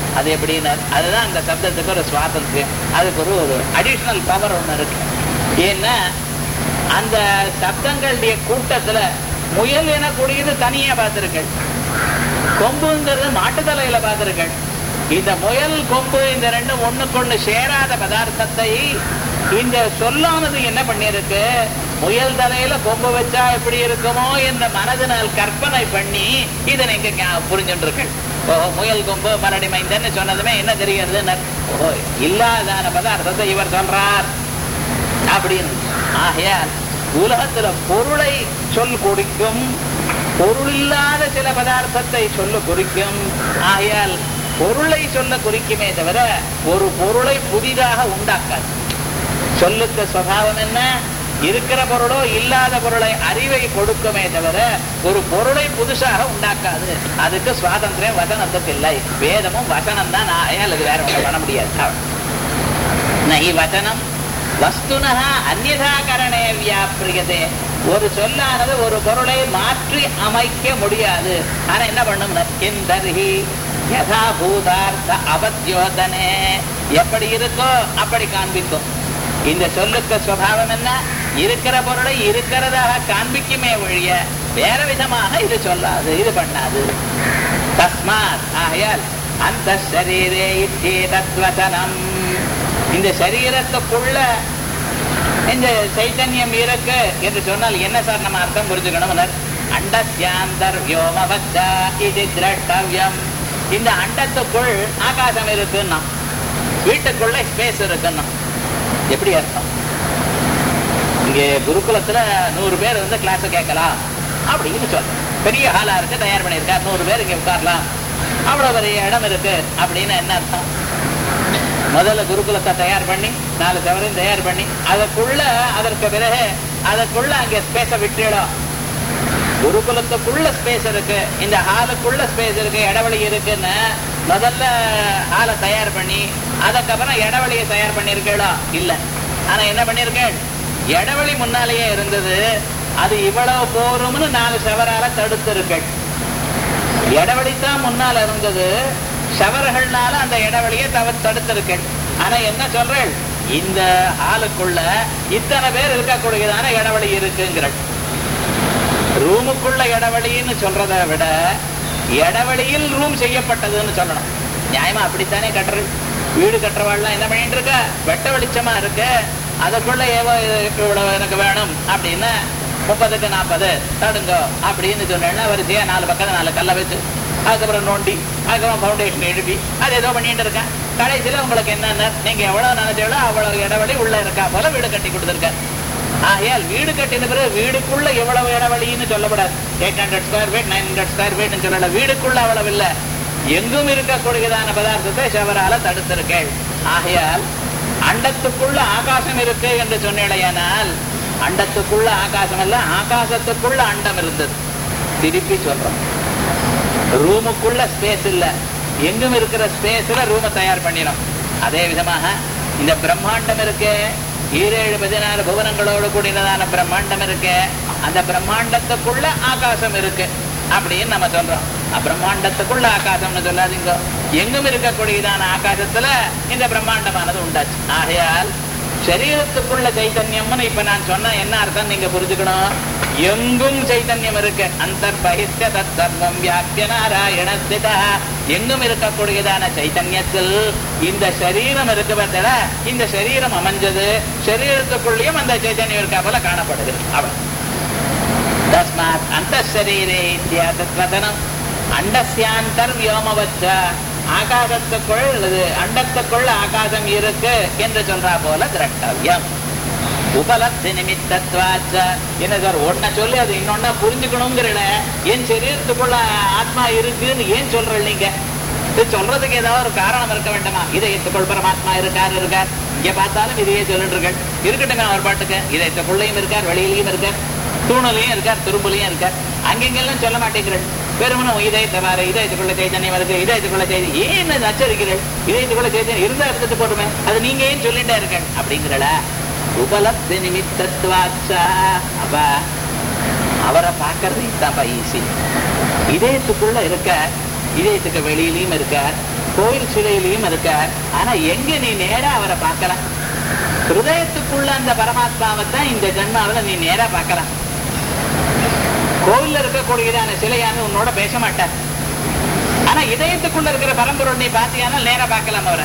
அது எப்படின்னு அதுதான் அந்த சப்தத்துக்கு ஒரு சுவாதந்திரம் அதுக்கு ஒரு ஒரு அடிஷ்னல் பவர் ஒன்று இருக்கு ஏன்னா அந்த சப்தங்களுடைய கூட்டத்துல முயல் எனக்கூடியது தனியா பார்த்திருக்கேன் கொம்புங்கிறது மாட்டு தலையில பார்த்திருக்கேன் இந்த முயல் கொம்பு இந்த ரெண்டும் ஒண்ணுக்கொண்ணு சேராத பதார்த்தத்தை இந்த சொல்லானது என்ன பண்ணிருக்கு முயல் தலையில கொம்பு வச்சா எப்படி இருக்குமோ என்ற மனதினால் கற்பனை பண்ணி இதை நீங்க ஞா- புரிஞ்சுட்டு இருக்கு ஓ முயல் கொம்பு மரடி மைந்தன்னு சொன்னதுமே என்ன தெரிகிறது ஓ இல்லாதான பதார்த்தத்தை இவர் சொல்றார் அப்படின்னு ஆகையால் உலகத்துல பொருளை சொல் குறிக்கும் பொருள் இல்லாத சில பதார்த்தத்தை சொல்ல குறிக்கும் ஆகையால் பொருளை சொல்ல குறிக்குமே தவிர ஒரு பொருளை புதிதாக உண்டாக்காது சொல்லுக்கு சுவாவம் என்ன இருக்கிற பொருளோ இல்லாத பொருளை அறிவை கொடுக்குமே தவிர ஒரு பொருளை புதுசாக உண்டாக்காது அதுக்கு சுவாதந்திரம் வசனத்துக்கு இல்லை வேதமும் வசனம் தான் ஆகையால் அது வேற ஒன்றும் பண்ண முடியாது அவ்வளவு. நகி வசனம் வஸ்துனஹ அந்நியதாகரணே வியாபிரியதே ஒரு சொல்லானது ஒரு பொருளை மாற்றி அமைக்க முடியாது ஆனா என்ன பண்ணும் கிந்தர்ஹி யதா பூதார்த்த அவத்யோதனே எப்படி இருக்கோ அப்படி காண்பிக்கும் இந்த சொல்லுக்கு சுவாவம் என்ன இருக்கிற பொருளை இருக்கிறதாக காண்பிக்குமே ஒழிய வேற விதமாக இது சொல்லாது இது பண்ணாது தஸ்மாத் ஆகையால் அந்த சரீரே இத்தேதத்வசனம் இந்த சரீரத்துக்குள்ள இந்த சைத்தன்யம் இருக்கு என்று சொன்னால் என்ன சார் நம்ம அர்த்தம் புரிஞ்சுக்கணும் அண்டத்யாந்தர் வியோமபத்தா இது திரட்டவியம் இந்த அண்டத்துக்குள் ஆகாசம் இருக்குன்னா வீட்டுக்குள்ள ஸ்பேஸ் இருக்குன்னா எப்படி அர்த்தம் இங்கே குருகுலத்துல நூறு பேர் வந்து கிளாஸ் கேட்கலாம் அப்படின்னு சொல்றேன் பெரிய ஹாலா இருக்கு தயார் பண்ணியிருக்கார் நூறு பேர் இங்க உட்காரலாம் அவ்வளவு பெரிய இடம் இருக்கு அப்படின்னு என்ன அர்த்தம் முதல்ல குருகுலத்தை தயார் பண்ணி நாலு சவரையும் தயார் பண்ணி அதற்குள்ள அதற்கு பிறகு அதற்குள்ள அங்கே ஸ்பேஸை விட்டுடும் குருகுலத்துக்குள்ள ஸ்பேஸ் இருக்கு இந்த ஹாலுக்குள்ள ஸ்பேஸ் இருக்கு இடவெளி இருக்குன்னு முதல்ல ஹாலை தயார் பண்ணி அதுக்கப்புறம் இடவெளியை தயார் பண்ணிருக்கீங்களா இல்ல ஆனா என்ன பண்ணிருக்கேன் இடவெளி முன்னாலேயே இருந்தது அது இவ்வளவு போரும்னு நாலு சவரால தடுத்திருக்கேன் இடவெளி தான் முன்னால இருந்தது ஷவர்கள்னால அந்த இடைவெளியை தவ தடுத்திருக்கேன் ஆனா என்ன சொல்றேன் இந்த ஹாலுக்குள்ள இத்தனை பேர் இருக்கக்கூடியதான இடைவெளி இருக்குங்கிறள் ரூமுக்குள்ள இடைவெளின்னு சொல்றதை விட இடைவெளியில் ரூம் செய்யப்பட்டதுன்னு சொல்லணும் நியாயமா அப்படித்தானே கட்டுறது வீடு கட்டுறவாள்லாம் என்ன பண்ணிட்டு இருக்க வெட்ட வெளிச்சமா இருக்கு அதுக்குள்ள ஏவோ இதுக்கு இவ்வளவு எனக்கு வேணும் அப்படின்னு முப்பதுக்கு நாற்பது தடுங்க அப்படின்னு சொன்னேன்னா வரிசையா நாலு பக்கத்துல நாலு கல்லை வச்சு அதுக்கப்புறம் நோண்டி அதுக்கப்புறம் ஃபவுண்டேஷன் எழுப்பி அது ஏதோ பண்ணிட்டு இருக்கேன் கடைசியில உங்களுக்கு என்னென்ன நீங்க எவ்வளவு நினைச்சீங்களோ அவ்வளவு இடைவெளி உள்ள இருக்கா போல வீடு கட்டி கொடுத்துருக்க ஆகையால் வீடு கட்டின பிறகு வீடுக்குள்ள எவ்வளவு இடைவெளின்னு சொல்லப்படாது eight hundred square feet nine hundred square ஃபீட்னு சொல்லல வீடுக்குள்ள அவ்வளவு இல்ல எங்கும் இருக்கக்கூடியதான பதார்த்தத்தை செவரால தடுத்திருக்கேள் ஆகையால் அண்டத்துக்குள்ள ஆகாசம் இருக்கு என்று சொன்னேடையானால் அண்டத்துக்குள்ள ஆகாசம் அல்ல ஆகாசத்துக்குள்ள அண்டம் இருந்தது திருப்பி சொல்றோம் ரூமுக்குள்ள ஸ்பேஸ் இல்ல எங்கும் இருக்கிற ஸ்பேஸ்ல ரூமை தயார் பண்ணிடும் அதே விதமாக இந்த பிரம்மாண்டம் இருக்கு ஈரேழு பதினாறு புவனங்களோடு கூடினதான பிரம்மாண்டம் இருக்கு அந்த பிரம்மாண்டத்துக்குள்ள ஆகாசம் இருக்கு அப்படின்னு நம்ம சொல்றோம் பிரம்மாண்டத்துக்குள்ள ஆகாசம்னு சொல்லாதீங்க எங்கும் இருக்கக்கூடியதான ஆகாசத்துல இந்த பிரம்மாண்டமானது உண்டாச்சு ஆகையால் சரீரத்துக்குள்ள சைத்தன்யம்னு இப்ப நான் சொன்ன என்ன அர்த்தம் நீங்க புரிஞ்சுக்கணும் எங்கும் சைத்தன்யம் இருக்கு அந்த பகிஷ்ட தர்மம் வியாபிய நாராயணஸ்திதா எங்கும் இருக்கக்கூடியதான சைத்தன்யத்தில் இந்த சரீரம் இருக்கு பார்த்தல இந்த சரீரம் அமைஞ்சது சரீரத்துக்குள்ளேயும் அந்த சைத்தன்யம் இருக்கா போல காணப்படுது அவன் தஸ்மாத் அந்த சரீரே இத்தியாதத்வதனம் அண்டஸ்யாந்தர் வியோமவச்ச ஆகாசத்துக்குள் அல்லது அண்டத்துக்குள் ஆகாசம் இருக்கு என்று சொல்றா போல திரட்டவியம் உபலப்தி நிமித்தத்வாச்ச என்ன சார் ஒன்ன சொல்லி அது இன்னொன்னா புரிஞ்சுக்கணுங்கிறல என் சரீரத்துக்குள்ள ஆத்மா இருக்குன்னு ஏன் சொல்ற நீங்க இது சொல்றதுக்கு ஏதாவது ஒரு காரணம் இருக்க வேண்டாமா இதயத்துக்குள் பரமாத்மா இருக்கார் இருக்கார் இங்க பார்த்தாலும் இதையே சொல்லிட்டு இருக்கார் இருக்கட்டுங்க அவர் பாட்டுக்கு இதயத்துக்குள்ளேயும் இருக்கார் வெளியிலையும் இருக்கார் தூணலையும் இருக்கார் துரும்புலையும் இருக்கார் அங்கெங்கெல்லாம் சொல்ல மாட்டேங்கிறாள் பெருமனும் இதயத்தை பாரு இதயத்துக்குள்ள சைத்தன்யம் இருக்கு இதயத்துக்குள்ள சைத்தன்யம் ஏன் நச்சரிக்கிறீர்கள் இதயத்துக்குள்ள சைத்தன்யம் இருந்தா எடுத்துட்டு போட்டுமே அது நீங்க ஏன் சொல்லிட்டே இருக்க அப்படிங்கிறல உபலப்தி நிமித்தத்வாச்சா அப்ப அவரை பார்க்கறது இதுதான்ப்பா ஈஸி இதயத்துக்குள்ள இருக்க இதயத்துக்கு வெளியிலையும் இருக்க கோயில் சிலையிலையும் இருக்கார் ஆனா எங்க நீ நேரா அவரை பார்க்கலாம் ஹிருதயத்துக்குள்ள அந்த பரமாத்மாவை தான் இந்த ஜென்மாவில நீ நேரா பார்க்கலாம் கோவில்ல இருக்கக்கூடியதான சிலையான உன்னோட பேச மாட்டார் ஆனா இதயத்துக்குள்ள இருக்கிற பரம்பொருள் நீ பார்த்தியானால் நேரா பார்க்கலாம் அவரை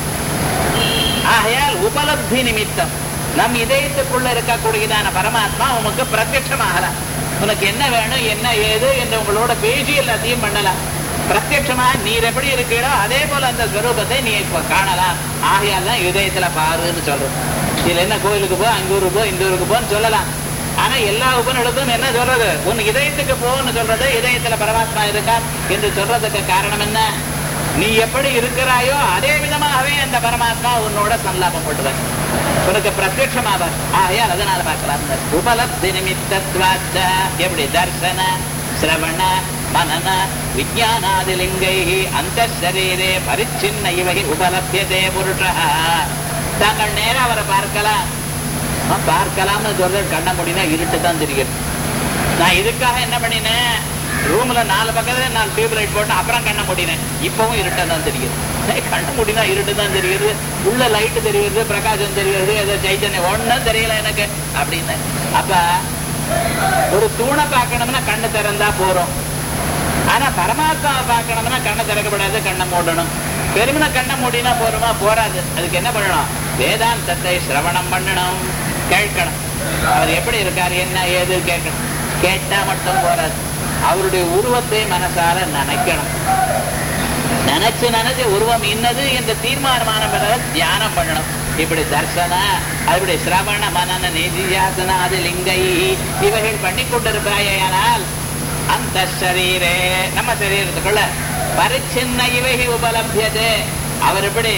ஆகையால் உபலப்தி நிமித்தம் நம் இதயத்துக்குள்ள இருக்கக்கூடியதான பரமாத்மா உனக்கு பிரத்யட்சமாகலாம் உனக்கு என்ன வேணும் என்ன ஏது என்று உங்களோட பேசி எல்லாத்தையும் பண்ணலாம் பிரத்யட்சமா நீர் எப்படி இருக்கீடோ அதே போல அந்த ஸ்வரூபத்தை நீ இப்ப காணலாம் ஆகையால் தான் இதயத்துல பாருன்னு சொல்றோம் இதுல என்ன கோயிலுக்கு போ அங்க ஊருக்கு போ இந்த ஊருக்கு போன்னு சொல்லலாம் ஆனா எல்லா உபநிடத்தும் என்ன சொல்றது உன் இதயத்துக்கு போன்னு சொல்றது இதயத்துல பரமாத்மா இருக்கா என்று சொல்றதுக்கு காரணம் என்ன நீ எப்படி இருக்கிறாயோ அதே விதமாகவே அந்த பரமாத்மா உன்னோட சல்லாபப்படுவன் உனக்கு பிரத்யட்சமாவார் ஆகையால் அதனால பார்க்கலாம் உபலப்தி நிமித்தத்வாச்ச எப்படி தர்சன சிரவண மனன விஜயானாதிலிங்கை அந்த சரீரே பரிச்சின்ன இவை உபலபியதே புருஷ தாங்கள் நேரம் அவரை பார்க்கலாம் ஆ, பார்க்கலாம்னு சொல்றது கண்ண முடினா இருட்டு தான் தெரியும் நான் இதுக்காக என்ன பண்ணினேன் ரூம்ல நாலு பக்கத்துல நாலு டியூப் லைட் போட்டு அப்புறம் கண்ண முடினேன் இப்பவும் இருட்டா தான் தெரியுது ஏய், கண்ண முடினா இருட்டு தான் தெரியுது உள்ள லைட் தெரியுது பிரகாசம் தெரியுது ஏதோ சைத்தன்யம் ஒண்ணும் தெரியல எனக்கு அப்படின்னு அப்ப ஒரு தூணை பார்க்கணும்னா கண்ணு திறந்தா போறோம் ஆனா பரமாத்மாவை பார்க்கணும்னா கண்ணை திறக்கப்படாது கண்ணை மூடணும் பெருமின கண்ணை மூடினா போருமா போராது அதுக்கு என்ன பண்ணணும் வேதாந்தத்தை சிரவணம் பண்ணணும் கேட்கணும் அவர் எப்படி இருக்காரு என்ன ஏது கேட்கணும் கேட்டா மட்டும் போராது அவருடைய உருவத்தை மனசால நினைக்கணும் நினைச்சு நினைச்சு உருவம் இன்னது என்று தீர்மானமான பிறகு தியானம் பண்ணணும் இப்படி தர்சன அப்படி சிரவண மனன நிதியாசன அது லிங்கை இவைகள் பண்ணி கொண்டிருப்பாயானால் அந்த சரீரே நம்ம சரீரத்துக்குள்ள பரிச்சின்ன இவைகை உபலபியது அவர் எப்படி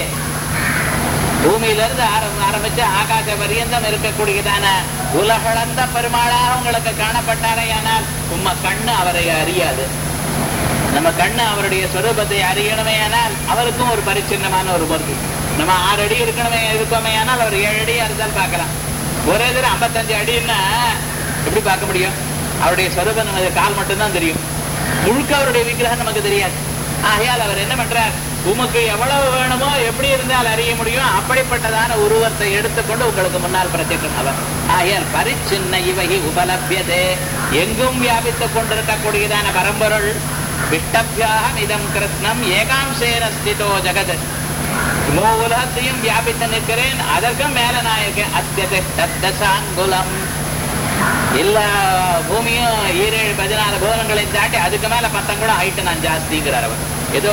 பூமியில இருந்து ஆரம் ஆரம்பிச்சு ஆகாச பரியந்தம் இருக்கக்கூடியதான உலகளந்த பெருமாளாக உங்களுக்கு காணப்பட்டாரையானால் உம்ம கண்ணு அவரை அறியாது நம்ம கண்ணு அவருடைய சொரூபத்தை அறியணுமே ஆனால் அவருக்கும் ஒரு பரிச்சின்னமான ஒரு பொருள் நம்ம ஆறு அடி இருக்கணுமே இருக்கோமே ஆனால் அவர் ஏழு அடி இருந்தால் பார்க்கலாம் ஒரே தடவை ஐம்பத்தஞ்சு அடின்னா எப்படி பார்க்க முடியும் அவருடைய சொரூபம் நமக்கு கால் மட்டும்தான் தெரியும் முழுக்க அவருடைய விக்கிரகம் நமக்கு தெரியாது ஆகையால் அவர் என்ன பண்றார் உமக்கு எவ்வளவு வேணுமோ எப்படி இருந்தால் அறிய முடியும் அப்படிப்பட்டதான உருவத்தை எடுத்துக்கொண்டு உங்களுக்கு முன்னால் பிரத்யேகம் அவர் ஆகையால் பரிச்சின்ன இவகி உபலபியதே எங்கும் வியாபித்துக் கொண்டிருக்கக்கூடியதான பரம்பொருள் விஷ்டபியாகம் இதம் கிருஷ்ணம் ஏகாம்சேன ஸ்திதோ ஜெகத் மூ உலகத்தையும் வியாபித்து நிற்கிறேன் அதற்கும் மேல நான் இருக்கேன் அத்தியதை தத்தசாங்குலம் எல்லா பூமியும் ஈரேழு பதினாலு புவனங்களையும் தாண்டி அதுக்கு மேல பத்தங்குளம் ஹைட்டு நான் ஜாஸ்திங்கிறார் அவர் ஏதோ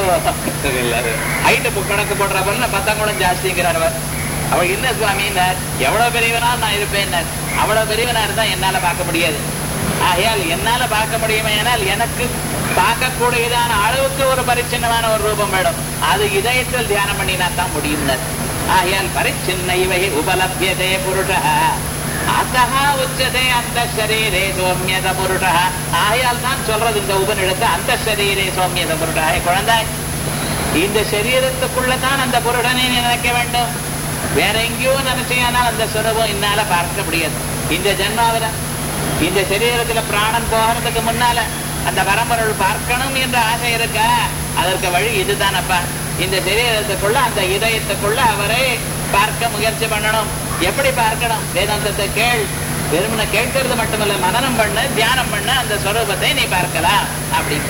ஹைட்டு கணக்கு போடுறவர் பத்தங்குளம் ஜாஸ்திங்கிறார் அவர் அவர் என்ன சுவாமின்னார் எவ்வளவு பெரியவனா நான் இருப்பேன் அவ்வளவு பெரியவனா இருந்தா என்னால பார்க்க முடியாது ஆகையால் என்னால பார்க்க முடியுமே ஆனால் எனக்கு பார்க்கக்கூடியதான அளவுக்கு ஒரு பரிச்சின்னமான ஒரு ரூபம் வேணும் அது இதயத்தில் தியானம் பண்ணினா தான் முடியும் ஆகையால் பரிச்சின்ன இவை உபலபியதே புருஷ அத்தகா உச்சதே அந்த சரீரே சோமியத புருஷ ஆகையால் தான் சொல்றது இந்த உபனிடத்து அந்த சரீரே சோமியத புருஷ குழந்தாய் இந்த சரீரத்துக்குள்ளதான் அந்த புருடனை நீ நினைக்க வேண்டும் வேற எங்கேயோ நினைச்சேனால் அந்த சுரபம் என்னால பார்க்க முடியாது இந்த ஜென்மாவில இந்த சரீரத்துல பிராணன் போகிறதுக்கு முன்னால அந்த பரம்பொருள் பார்க்கணும் என்ற ஆசை இருக்கா அதற்கு வழி இதுதானப்பா இந்த சரீரத்துக்குள்ள அந்த இதயத்துக்குள்ள அவரை பார்க்க முயற்சி பண்ணணும் எப்படி பார்க்கணும் வேதாந்தத்தை கேள் வெறுமனை கேட்கறது மட்டுமல்ல மனனம் பண்ண தியானம் பண்ண அந்த ஸ்வரூபத்தை நீ பார்க்கலாம் அப்படின்னு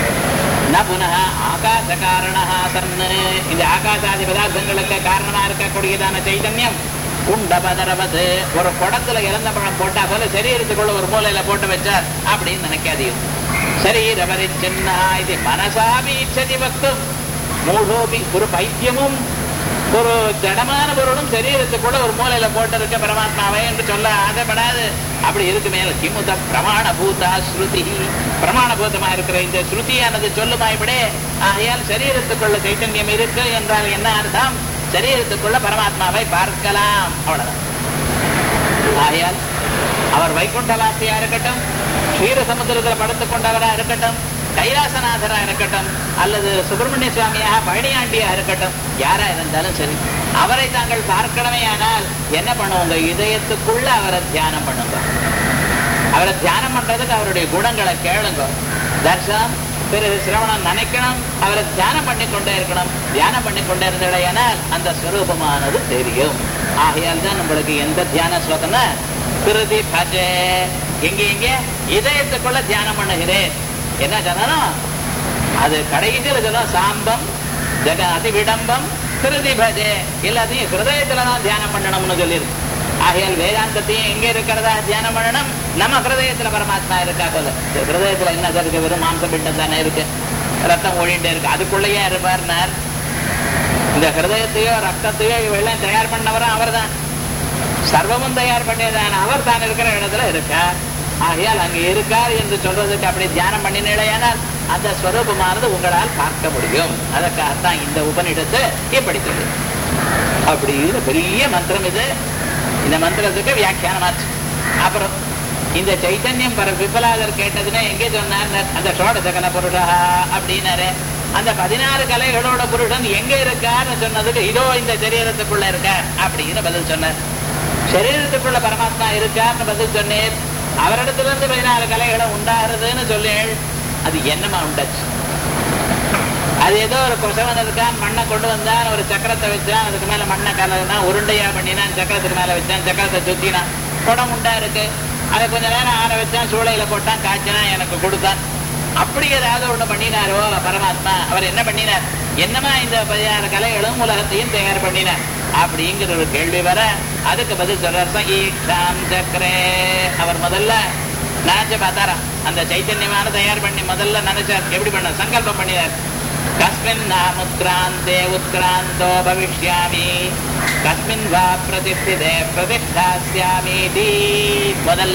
ந புனः ஆகாச காரணா சன்னு இந்த ஆகாசாதி பதார்த்தங்களுக்கு காரணமா இருக்கக்கூடியதான சைதன்யம் குண்டபதரவது ஒரு குடத்துல இறந்த பழம் போட்டா போல சரீரத்துக்குள்ள ஒரு மூலையில போட்டு வச்சார் அப்படின்னு நினைக்காதீங்க சரீரவரை சின்ன இது மனசாபி இச்சதி வக்தும் மூடோபி ஒரு பைத்தியமும் ஒரு ஜடமான பொருளும் சரீரத்துக்குள்ள ஒரு மூலையில போட்டு இருக்க பரமாத்மாவே என்று சொல்ல ஆசைப்படாது அப்படி இருக்கு மேல கிமுத பிரமாண பூதா ஸ்ருதி பிரமாண பூதமா இருக்கிற இந்த ஸ்ருதியானது சொல்லுமா இப்படி ஆகையால் சரீரத்துக்குள்ள சைத்தன்யம் இருக்கு என்றால் என்ன அர்த்தம் சரீரத்துக்குள்ள பரமாத்மாவை பார்க்கலாம் அவ்வளவுதான் ஆகையால் அவர் வைகுண்டவாசியா இருக்கட்டும் க்ஷீர சமுத்திரத்தில் படுத்துக் கொண்டவரா இருக்கட்டும் கைலாசநாதரா இருக்கட்டும் அல்லது சுப்பிரமணிய சுவாமியாக பழனியாண்டியா இருக்கட்டும் யாரா இருந்தாலும் சரி அவரை தாங்கள் பார்க்கணுமே ஆனால் என்ன பண்ணுவோங்க இதயத்துக்குள்ள அவரை தியானம் பண்ணுங்க அவரை தியானம் பண்றதுக்கு அவருடைய குணங்களை கேளுங்க தர்சனம் பிறகு சிரவணம் நினைக்கணும் அவரை தியானம் பண்ணி கொண்டே இருக்கணும் தியானம் பண்ணி கொண்டே இருந்தடையானால் அந்த ஸ்வரூபமானது தெரியும் ஆகையால் தான் நம்மளுக்கு எந்த தியான ஸ்லோகம்னா திருதி பஜே எங்க எங்க இதயத்துக்குள்ள தியானம் பண்ணுகிறேன் என்ன சொன்னாலும் அது கடைசியில் இதெல்லாம் சாம்பம் ஜெக அதிவிடம்பம் திருதி பஜே எல்லாத்தையும் ஹிருதயத்துல தான் தியானம் பண்ணணும்னு சொல்லியிருக்கு ஆகையால் வேதாந்தத்தையும் எங்க இருக்கிறதா தியானம் பண்ணணும் நம்ம ஹிருதயத்துல பரமாத்மா இருக்கா போல இந்த ஹிருதயத்துல என்ன இருக்கு வெறும் மாம்சம் பிண்டம் தானே இருக்கு ரத்தம் ஒழிண்டே இருக்கு அதுக்குள்ளேயே இருப்பார்னார் இந்த ஹிருதயத்தையோ ரத்தத்தையோ இவெல்லாம் தயார் பண்ணவரும் அவர் தான் சர்வமும் தயார் பண்ணியதான அவர் தான் இருக்கிற இடத்துல இருக்கார் ஆகையால் அங்க இருக்கார் என்று சொல்றதுக்கு அப்படி தியானம் பண்ணினேனால் அந்த ஸ்வரூபமானது உங்களால் பார்க்க முடியும் அதற்காகத்தான் இந்த உபநிடத்தை இப்படி சொல்லு அப்படின்னு பெரிய மந்திரம் இது இந்த மந்திரத்துக்கு வியாக்கியானமாச்சு அப்புறம் இந்த சைத்தன்யம் பர விபலாதர் கேட்டதுன்னு எங்கே சொன்னார் அந்த சோடசகன புருஷா அப்படின்னாரு அந்த பதினாறு கலைகளோட புருஷன் எங்க இருக்கார்னு சொன்னதுக்கு இதோ இந்த சரீரத்துக்குள்ள இருக்கார் அப்படின்னு பதில் சொன்னார் சரீரத்துக்குள்ள பரமாத்மா இருக்கார்னு பதில் சொன்னேன் அவரிடத்துல இருந்து பதினாறு கலைகளும் உண்டாகிறதுன்னு சொல்லேள் அது என்னமா உண்டாச்சு அது ஏதோ ஒரு கொசவன் இருக்கான் மண்ணை கொண்டு வந்தான் ஒரு சக்கரத்தை வச்சான் அதுக்கு மேல மண்ணை கலகுனா உருண்டையா பண்ணினான் சக்கரத்துக்கு மேல வச்சான் சக்கரத்தை சுத்தினான் குடம் உண்டா இருக்கு அதை கொஞ்ச நேரம் ஆற வச்சான் சூளையில போட்டான் காய்ச்சினா எனக்கு கொடுத்தான் அப்படி ஏதாவது ஒண்ணு பண்ணினாரோ பரமாத்மா அவர் என்ன பண்ணினார் என்னமா இந்த பதினாறு கலைகளும் உலகத்தையும் தயார் பண்ணினார் அப்படிங்கிற ஒரு கேள்வி வர அதுக்கு பதில் சொல்றார் ஈஷாம் சக்கரே அவர் முதல்ல நினைச்சு பார்த்தாராம் அந்த சைத்தன்யமான தயார் பண்ணி முதல்ல நினைச்சார் எப்படி பண்ண சங்கல்பம் பண்ணினார் கஸ்மின் நாம உத்கிராந்தே உத்கிராந்தோ பவிஷ்யாமி கஸ்மின் வா பிரதிஷ்டிதே பிரதிஷ்டாஸ்யாமி முதல்ல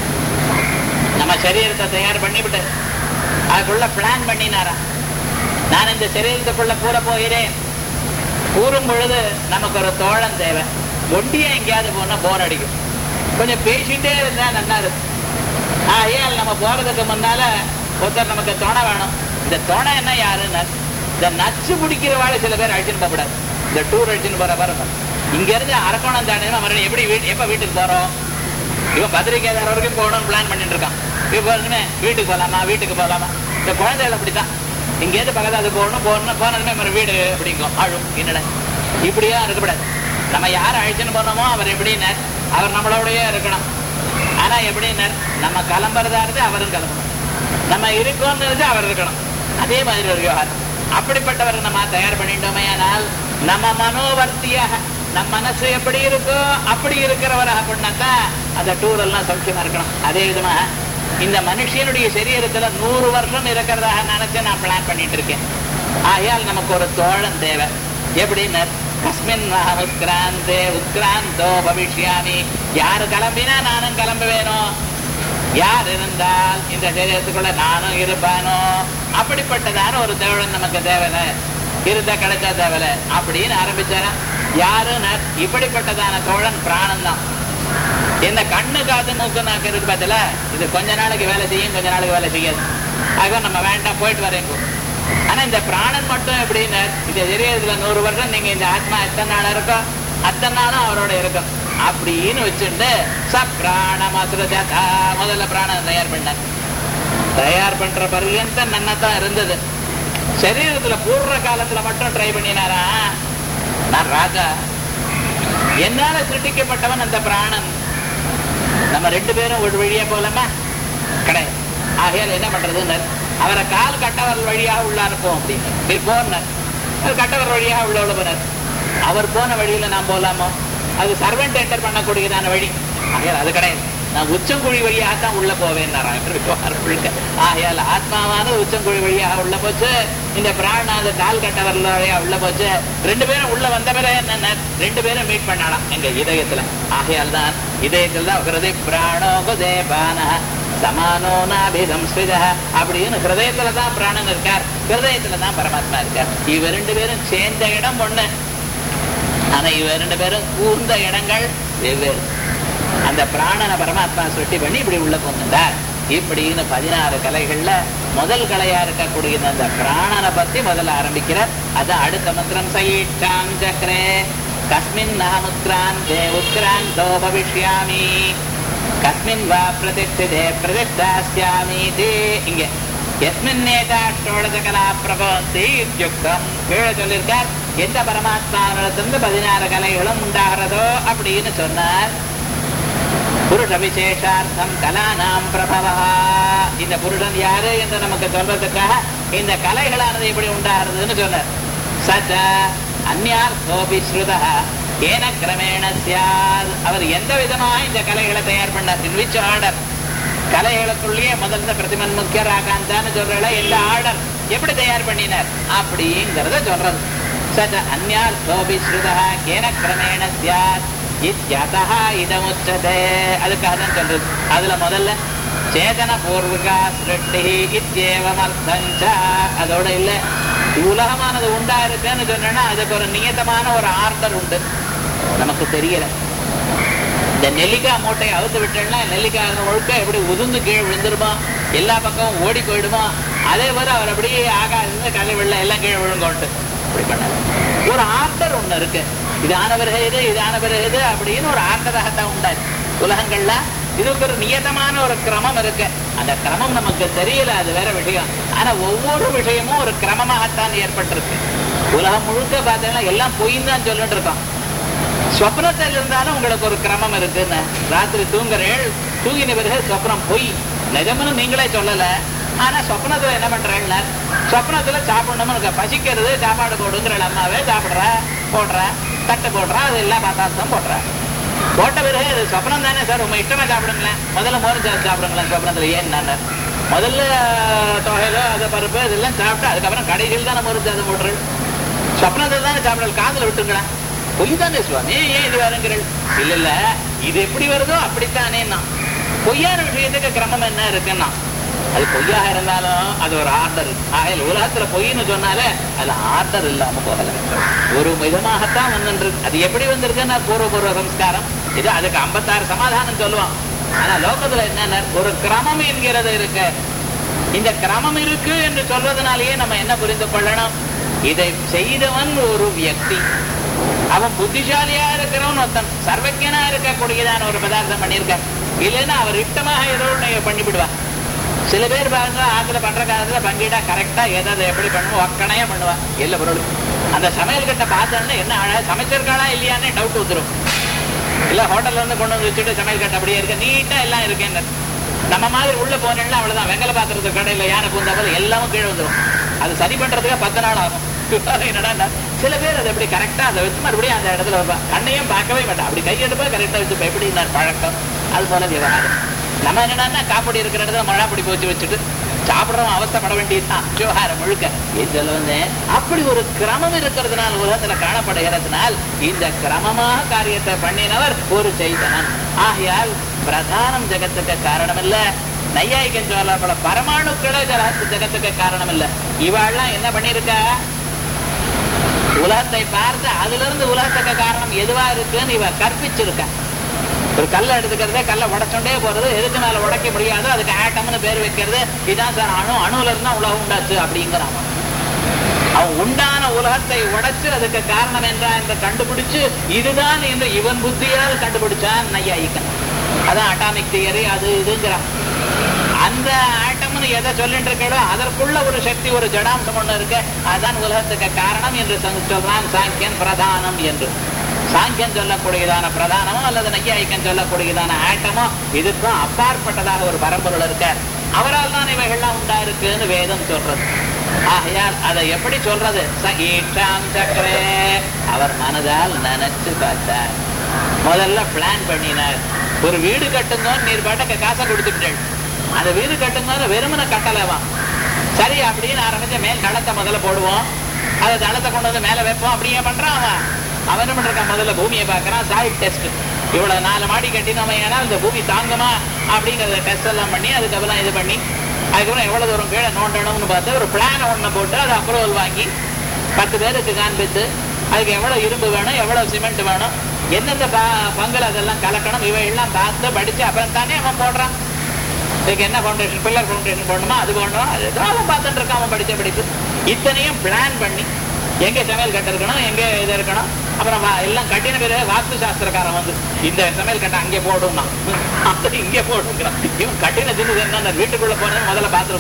நம்ம சரீரத்தை தயார் பண்ணிவிட்டு அதுக்குள்ள பிளான் பண்ணினாரா நான் இந்த சரீரத்துக்குள்ள கூற போகிறேன் கூறும் பொழுது நமக்கு ஒரு தோழன் தேவை ஒண்டியா எங்கேயாவது போனா போர் அடிக்கும் கொஞ்சம் பேசிட்டே இருந்தா நல்லா இருக்கும் ஆகையால் நம்ம போறதுக்கு முன்னால ஒருத்தர் நமக்கு துணை வேணும் இந்த துணை என்ன யாருன்னு இந்த நச்சு பிடிக்கிறவாள் சில பேர் அழிச்சுட்டு போகக்கூடாது இந்த டூர் அழிச்சுட்டு போற பாருங்க இங்க இருந்து அரக்கோணம் தாண்டி மறுபடியும் எப்படி வீட்டு எப்ப வீட்டுக்கு போறோம் இவன் பத்திரிகையாளர் வரைக்கும் போகணும்னு பிளான் பண்ணிட்டு இருக்கான் இப்போ வீட்டுக்கு போகலாமா வீட்டுக்கு போகலாமா இந்த குழந்தைகள் அப்படித்தான் இங்கேருந்து பக்கத்துல அது போகணும் போகணும் போனதுமே மறு வீடு அப்படிங்கும் அழும் என்னடா இப்படியா இருக்கக்கூடாது நம்ம யார் அழைச்சுன்னு போனோமோ அவர் எப்படின்னார் அவர் நம்மளோடயே இருக்கணும் ஆனா எப்படின்னார் நம்ம கிளம்புறதா இருந்து அவரும் கிளம்பணும் நம்ம இருக்கோம்னு இருந்து அவர் இருக்கணும் அதே மாதிரி ஒரு விவகாரம் அப்படிப்பட்டவர் நம்ம தயார் பண்ணிட்டோமே ஆனால் நம்ம மனோவர்த்தியாக நம்ம மனசு எப்படி இருக்கோ அப்படி இருக்கிறவராக பண்ணாக்கா அந்த டூர் எல்லாம் சௌக்கியமா இருக்கணும் அதே விதமா இந்த மனுஷனுடைய சரீரத்துல நூறு வருஷம் இருக்கிறதாக நினைச்சு நான் பிளான் பண்ணிட்டு இருக்கேன் ஆகையால் நமக்கு ஒரு தோழன் தேவை எப்படின்னு கஸ்மின் உத்கிராந்தே உத்கிராந்தோ பவிஷ்யாமி யாரு கிளம்பினா நானும் கிளம்புவேனோ யார் இருந்தால் இந்த சரீரத்துக்குள்ள நானும் இருப்பானோ அப்படிப்பட்டதான ஒரு தேவன் நமக்கு தேவலை இருந்த கிடைச்சா தேவலை அப்படின்னு ஆரம்பிச்சாரா யாருன்னு இப்படிப்பட்டதான தோழன் பிராணம் தான் இந்த கண்ணு காது மூக்கு நாக்கு இருக்கு பார்த்தல இது கொஞ்ச நாளைக்கு வேலை செய்யும் கொஞ்ச நாளைக்கு வேலை செய்யாது ஆக நம்ம வேண்டாம் போயிட்டு வரேன் ஆனா இந்த பிராணன் மட்டும் எப்படின்னு இந்த சரீரத்துல நூறு வருஷம் நீங்க இந்த ஆத்மா எத்தனை நாள் இருக்கோ அத்தனை நாளும் அவரோட இருக்கும் அப்படின்னு வச்சுட்டு ச பிராணம் அசுரஜா முதல்ல பிராணம் தயார் பண்ணார் தயார் பண்ற பர்யந்தம் நன்னதான் இருந்தது சரீரத்துல பூர்வ காலத்துல மட்டும் ட்ரை பண்ணினாரா நான் ராஜா என்னால சிருஷ்டிக்கப்பட்டவன் அந்த பிராணன் நம்ம ரெண்டு பேரும் ஒரு வழியா போகலாமா கிடையாது ஆகையால் என்ன பண்றதுன்னு அவரை கால் கட்டவர் வழியாக உள்ள அனுப்புவோம் அப்படின்னு போனார் அது கட்டவர் வழியாக உள்ள உள்ள போனார் அவர் போன வழியில நான் போலாமோ அது சர்வெண்ட் என்டர் பண்ணக்கூடியதான வழி ஆகையால் அது கிடையாது நான் உச்சங்குழி வழியாக தான் உள்ள போவேன் ஆகையால் ஆத்மாவான உச்சங்குழி வழியாக உள்ள போச்சு இந்த பிராணாத கால் கட்டவர் வழியா உள்ள போச்சு ரெண்டு பேரும் உள்ள வந்த பிறகு என்ன ரெண்டு பேரும் மீட் பண்ணலாம் எங்க இதயத்துல ஆகையால் தான் இதயத்தில் தான் ஹிருதய பிராணோ குதேபான சமானோ நாபிதம் ஸ்மித அப்படின்னு ஹிருதயத்துல தான் பிராணன் இருக்கார் ஹிருதயத்துல தான் பரமாத்மா இருக்கார் இவ ரெண்டு பேரும் சேர்ந்த இடம் ஒண்ணு ஆனா இவ ரெண்டு பேரும் கூர்ந்த இடங்கள் வெவ்வேறு அந்த பிராணனை பரமாத்மா சுட்டி பண்ணி இப்படி உள்ள கொண்டார் இப்படின்னு பதினாறு கலைகள்ல முதல் கலையா இருக்கக்கூடிய அந்த பிராணனை பத்தி முதல்ல ஆரம்பிக்கிறார் அதான் அடுத்த மந்திரம் சயீட்சாம் சக்கரே கஸ்மின் நாம் உத்கிராந்தே உத்கிராந்தோ பவிஷ்யாமி கஸ்மின் வா பிரதிஷ்டிதே பிரதிஷ்டாஸ்யாமி இங்க எஸ்மின்னேதா ஷோடச கலா பிரபவந்தி இத்தியுக்தம் கீழே சொல்லியிருக்கார் எந்த பரமாத்மாவிடத்திலிருந்து பதினாறு கலைகளும் உண்டாகிறதோ அப்படின்னு சொன்னார் புருஷ விசேஷார்த்தம் கலானாம் பிரபவா இந்த புருஷன் யாரு என்று நமக்கு சொல்றதுக்காக இந்த கலைகளானது எப்படி உண்டாகிறதுன்னு சொன்னார் சச்ச அந்யார்த்தோபி ஸ்ருதா ஏன கிரமேண சியாத் அவர் எந்த விதமாக இந்த கலைகளை தயார் பண்ணார் இன் விச் ஆர்டர் கலைகளுக்குள்ளேயே முதல்ல பிரதிமன் முக்கிய ராகாந்தான்னு சொல்றல எந்த ஆர்டர் எப்படி தயார் பண்ணினார் அப்படிங்கறத சொல்றது சச்ச அந்யார்த்தோபி ஸ்ருதா ஏன கிரமேண சியாத் இத்யதா இதமுச்சதே அதுக்காக தான் சொல்றது அதுல முதல்ல சேதன பூர்வகா சிருஷ்டி இத்தியேவம் அர்த்தஞ்ச அதோட இல்ல உலகமானது உண்டா இருக்குன்னு சொன்னா அதுக்கு ஒரு நியதமான ஒரு ஆர்டர் உண்டு நமக்கு தெரியல இந்த நெல்லிக்காய் மூட்டையை அவுத்து விட்டோம்னா நெல்லிக்காய் ஒழுக்க எப்படி உதிர்ந்து கீழே விழுந்துருமா எல்லா பக்கமும் ஓடி போயிடுமா அதே மாதிரி அவர் அப்படியே ஆகாது கலை வெள்ளம் எல்லாம் கீழே விழுங்கோட்டு அப்படி பண்ணாரு ஒரு ஆர்டர் ஒண்ணு இருக்கு இது ஆன பிறகு இது இது ஆன பிறகு இது அப்படின்னு ஒரு ஆர்டராகத்தான் உண்டாச்சு உலகங்கள்ல இதுக்கு ஒரு நியதமான ஒரு கிரமம் இருக்கு அந்த கிரமம் நமக்கு தெரியல அது வேற விஷயம் ஆனா ஒவ்வொரு விஷயமும் ஒரு கிரமமாகத்தான் ஏற்பட்டிருக்கு உலகம் முழுக்க பார்த்தீங்கன்னா எல்லாம் பொய்ன்னு தான் சொல்லிட்டு இருக்கோம் சொப்னத்தில் இருந்தாலும் உங்களுக்கு ஒரு கிரமம் இருக்குன்னு ராத்திரி தூங்குறேள் தூங்கின பிறகு சொப்னம் பொய் நிஜம்னு நீங்களே சொல்லல ஆனா சொப்னத்துல என்ன பண்றேன்னா சொப்னத்துல சாப்பிடணும்னு இருக்க பசிக்கிறது சாப்பாடு போடுங்கிற அம்மாவே சாப்பிடுற போடுற தட்டு போடுற அது எல்லாம் பார்த்தாதான் போடுற போட்ட பிறகு அது சொப்னம் தானே சார் உங்க இஷ்டமா சாப்பிடுங்களேன் முதல்ல மோர் சாதம் சாப்பிடுங்களேன் சொப்னத்துல ஏன் நான் முதல்ல தொகையிலோ அது பருப்பு இதெல்லாம் சாப்பிட்டு அதுக்கப்புறம் கடைகள் தானே மோர் சாதம் போடுறது சொப்னத்தில் தானே சாப்பிடல காதுல விட்டுங்களேன் பொய் தானே சுவாமி ஏன் இது வருங்கிறள் இல்ல இல்ல இது எப்படி வருதோ அப்படித்தானே நான் பொய்யான விஷயத்துக்கு கிரமம் என்ன இருக்குன்னா அது பொய்யாக இருந்தாலும் அது ஒரு ஆர்டர் ஆகையில் உலகத்துல பொய்ன்னு சொன்னாலே அதுல ஆர்டர் இல்லாம போகல ஒரு விதமாகத்தான் வந்துருக்கு அது எப்படி வந்திருக்குன்னா பூர்வ பூர்வ சம்ஸ்காரம் இது அதுக்கு ஐம்பத்தாறு சமாதானம் சொல்லுவான் ஆனா லோகத்துல என்ன ஒரு கிரமம் என்கிறது இருக்கு இந்த கிரமம் இருக்கு என்று சொல்வதனாலேயே நம்ம என்ன புரிந்து கொள்ளணும் இதை செய்தவன் ஒரு வியக்தி அவன் புத்திசாலியா இருக்கிறவன் ஒருத்தன் சர்வஜனா இருக்கக்கூடியதான ஒரு பதார்த்தம் பண்ணியிருக்கான் இல்லைன்னா அவர் இஷ்டமாக ஏதோ ஒண்ணு பண்ணிவிடுவான் சில பேர் பாருங்க ஆத்துல பண்ற காலத்துல பங்கிட்டா கரெக்டா எதை எப்படி பண்ணுவோம் ஒக்கனையா பண்ணுவா எல்லா பொருளும் அந்த சமையல் கட்டை பார்த்தோன்னா என்ன அழகா சமைச்சிருக்காளா இல்லையான்னு டவுட் வந்துடும் இல்ல ஹோட்டல்ல இருந்து கொண்டு வந்து வச்சுட்டு சமையல் கட்டை அப்படியே இருக்கு நீட்டா எல்லாம் இருக்கேன்னு நம்ம மாதிரி உள்ள போனேன்னா அவ்வளவுதான் வெங்கல பாத்திரத்து கடையில யானை பூந்தா போல எல்லாமும் கீழே வந்துடும் அது சரி பண்றதுக்கு பத்து நாள் ஆகும் என்னடா சில பேர் அதை எப்படி கரெக்டா அதை வச்சு மறுபடியும் அந்த இடத்துல வைப்பான் கண்ணையும் பார்க்கவே மாட்டான் அப்படி கையெடுப்பா கரெக்டா வச்சு எப்படி பழக்கம் அது போல விவகாரம் நம்ம என்னன்னா காப்படி இருக்கிற இடத்துல மழை பிடி போச்சு வச்சுட்டு சாப்பிடுறவன் அவஸ்தைப்பட வேண்டியதுதான் விவகாரம் முழுக்க இது சொல்ல வந்தேன் அப்படி ஒரு கிரமம் இருக்கிறதுனால் உலகத்துல காணப்படுகிறதுனால் இந்த கிரமமாக காரியத்தை பண்ணினவர் ஒரு செய்தனன் ஆகையால் பிரதானம் ஜெகத்துக்கு காரணம் இல்ல நையாயிக்கன் சொல்லப்பட பரமாணுக்களே ஜலத்து ஜெகத்துக்கு காரணம் இல்ல இவாள்லாம் என்ன பண்ணிருக்கா உலகத்தை பார்த்து அதுல இருந்து உலகத்துக்கு காரணம் எதுவா இருக்குன்னு இவ கற்பிச்சிருக்கா ஒரு கல்லை எடுத்துக்கிறதே கல்லை உடைச்சோண்டே போறது எதுக்கு மேல உடைக்க முடியாது அதுக்கு ஆட்டம்னு பேர் வைக்கிறது இதான் சார் அணு அணுல இருந்தா உலகம் உண்டாச்சு அப்படிங்கிறான் அவன் உண்டான உலகத்தை உடைச்சு அதுக்கு காரணம் என்றா என்று கண்டுபிடிச்சு இதுதான் என்று இவன் புத்தியால் கண்டுபிடிச்சான் நையாயிக்கன் அதான் அட்டாமிக் தியரி அது இதுங்கிறான் அந்த ஆட்டம்னு எதை சொல்லிட்டு இருக்கோ அதற்குள்ள ஒரு சக்தி ஒரு ஜடாம்சம் ஒண்ணு இருக்கு அதுதான் உலகத்துக்கு காரணம் என்று சொல்றான் சாங்கியன் பிரதானம் என்று சாங்கியன் சொல்லக்கூடியதான பிரதானமோ அல்லது நையாயிக்கன் சொல்லக்கூடியதான ஆட்டமோ இதுக்கும் அப்பாற்பட்டதாக ஒரு பரம்பொருள் இருக்க அவரால் தான் இவைகள்லாம் உண்டா இருக்குன்னு வேதம் சொல்றது ஆகையால் அதை எப்படி சொல்றது சகீஷாம் சக்கரே அவர் மனதால் நினைச்சு பார்த்தார் முதல்ல பிளான் பண்ணினார் ஒரு வீடு கட்டுங்க நீர் பாட்டுக்கு காசை கொடுத்துட்டேன் அந்த வீடு கட்டுங்க வெறுமனை கட்டலவா சரி அப்படின்னு ஆரம்பிச்ச மேல் தளத்தை முதல்ல போடுவோம் அதை தளத்தை கொண்டு வந்து மேல வைப்போம் அப்படியே பண்றான் அவன் அவன் என்ன பண்றான் முதல்ல பூமியை பார்க்கறான் சாயில் டெஸ்ட் இவ்வளவு நாலு மாடி கட்டினோம் ஏன்னா இந்த பூமி தாங்குமா அப்படிங்கறத டெஸ்ட் எல்லாம் பண்ணி அதுக்கப்புறம் இது பண்ணி அதுக்கப்புறம் எவ்வளவு தூரம் கீழே நோண்டணும்னு பார்த்து ஒரு பிளான் ஒண்ணு போட்டு அதை அப்ரூவல் வாங்கி பத்து பேருக்கு காண்பித்து அதுக்கு எவ்வளவு இரும்பு வேணும் எவ்வளவு சிமெண்ட் வேணும் எந்தெந்த பங்கல் அதெல்லாம் கலக்கணும் இவை எல்லாம் பார்த்து படிச்சு அப்புறம் தானே அவன் போடுறான் இதுக்கு என்ன ஃபவுண்டேஷன் பில்லர் ஃபவுண்டேஷன் போடணுமா அது போடணும் அது ஏதோ அவன் பார்த்துட்டு இருக்கான் அவன் படிச்ச படிப்பு இத்தனையும் பிளான் பண்ணி எங்க சமையல் கட்டு இருக்கணும் எங்க இது இருக்கணும் அப்புறம் எல்லாம் கட்டின பிறகு வாஸ்து சாஸ்திரக்காரன் வந்து இந்த சமையல் கட்டை அங்கே போடும்னா அது இங்கே போடுங்கிறான் இவன் கட்டின தின்னு என்ன வீட்டுக்குள்ள போனது முதல்ல பாத்ரூம் இருக்கு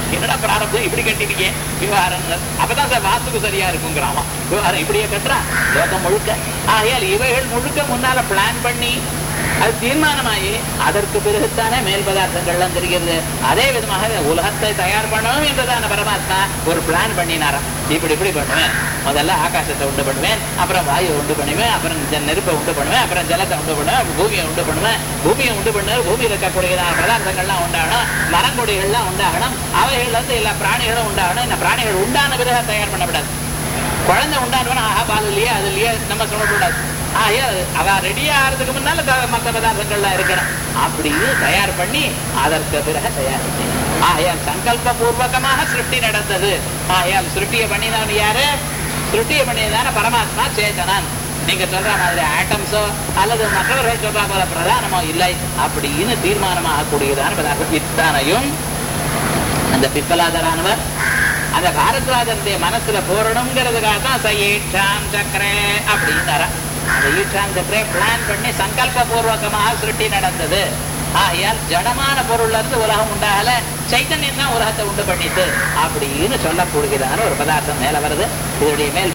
என்னடா பிராரப்தம் இப்படி கட்டிருக்கே விவகாரம் அப்பதான் சார் வாஸ்துக்கு சரியா இருக்குங்கிறாமா விவகாரம் இப்படியே கட்டுறான் லோகம் முழுக்க ஆகையால் இவைகள் முழுக்க முன்னால பிளான் பண்ணி அது தீர்மானமாயி அதற்கு பிறகுத்தானே மேல் பதார்த்தங்கள்லாம் தெரிகிறது அதே விதமாக உலகத்தை தயார் பண்ணணும் என்றதான பரமாத்மா ஒரு பிளான் பண்ணினாராம் இப்படி இப்படி பண்ணுவேன் முதல்ல ஆகாசத்தை உண்டு பண்ணுவேன் அப்புறம் வாயு உண்டு பண்ணுவேன் அப்புறம் ஜ- நெருப்பை உண்டு பண்ணுவேன் அப்புறம் ஜலத்தை உண்டு பண்ணுவேன் அப்புறம் பூமியை உண்டு பண்ணுவேன் பூமியை உண்டு பண்ண பூமியில் இருக்கக்கூடியதான பதார்த்தங்கள்லாம் உண்டாகணும் மரங்கொடிகள்லாம் உண்டாகணும் அவைகள்ல இருந்து எல்லா பிராணிகளும் உண்டாகணும் இந்த பிராணிகள் உண்டான பிறகு தயார் பண்ணப்படாது குழந்தை உண்டானவன ஆஹா பால் இல்லையே அது இல்லையே நம்ம சொல்லக்கூடாது ஆகையா அவ ரெடி ஆகிறதுக்கு முன்னால த- மத்த பதார்த்தங்கள்லாம் இருக்கணும் அப்படின்னு தயார் பண்ணி அதற்கு பிறகு தயார் பண்ணி ஆகையால் சங்கல்ப பூர்வகமாக சிருஷ்டி நடந்தது ஆகையால் சிருஷ்டியை பண்ணினவன் யாரு சிருஷ்டியை பண்ணியதான பரமாத்மா சேதனான் நீங்க சொல்ற மாதிரி ஆட்டம்ஸோ அல்லது மற்றவர்கள் சொல்ற போல பிரதானமோ இல்லை அப்படின்னு தீர்மானமாக கூடியதான பதார்த்தம் இத்தனையும் அந்த பிப்பலாதரானவர் அந்த பாரத்வாஜனுடைய மனசுல போறணுங்கிறதுக்காக தான் ச ஈட்சாம் சக்கரே அப்படின்னாரா அந்த ஈட்சாம் சக்கரே பிளான் பண்ணி சங்கல்ப பூர்வகமாக சிருஷ்டி நடந்தது ஆகையால் ஜடமான பொருள்ல இருந்து உலகம் உண்டாகல சைத்தன்யம் தான் உலகத்தை உண்டு பண்ணிட்டு அப்படின்னு சொல்லக்கூடியதான ஒரு பதார்த்தம் மேல வருது இதனுடைய மேல்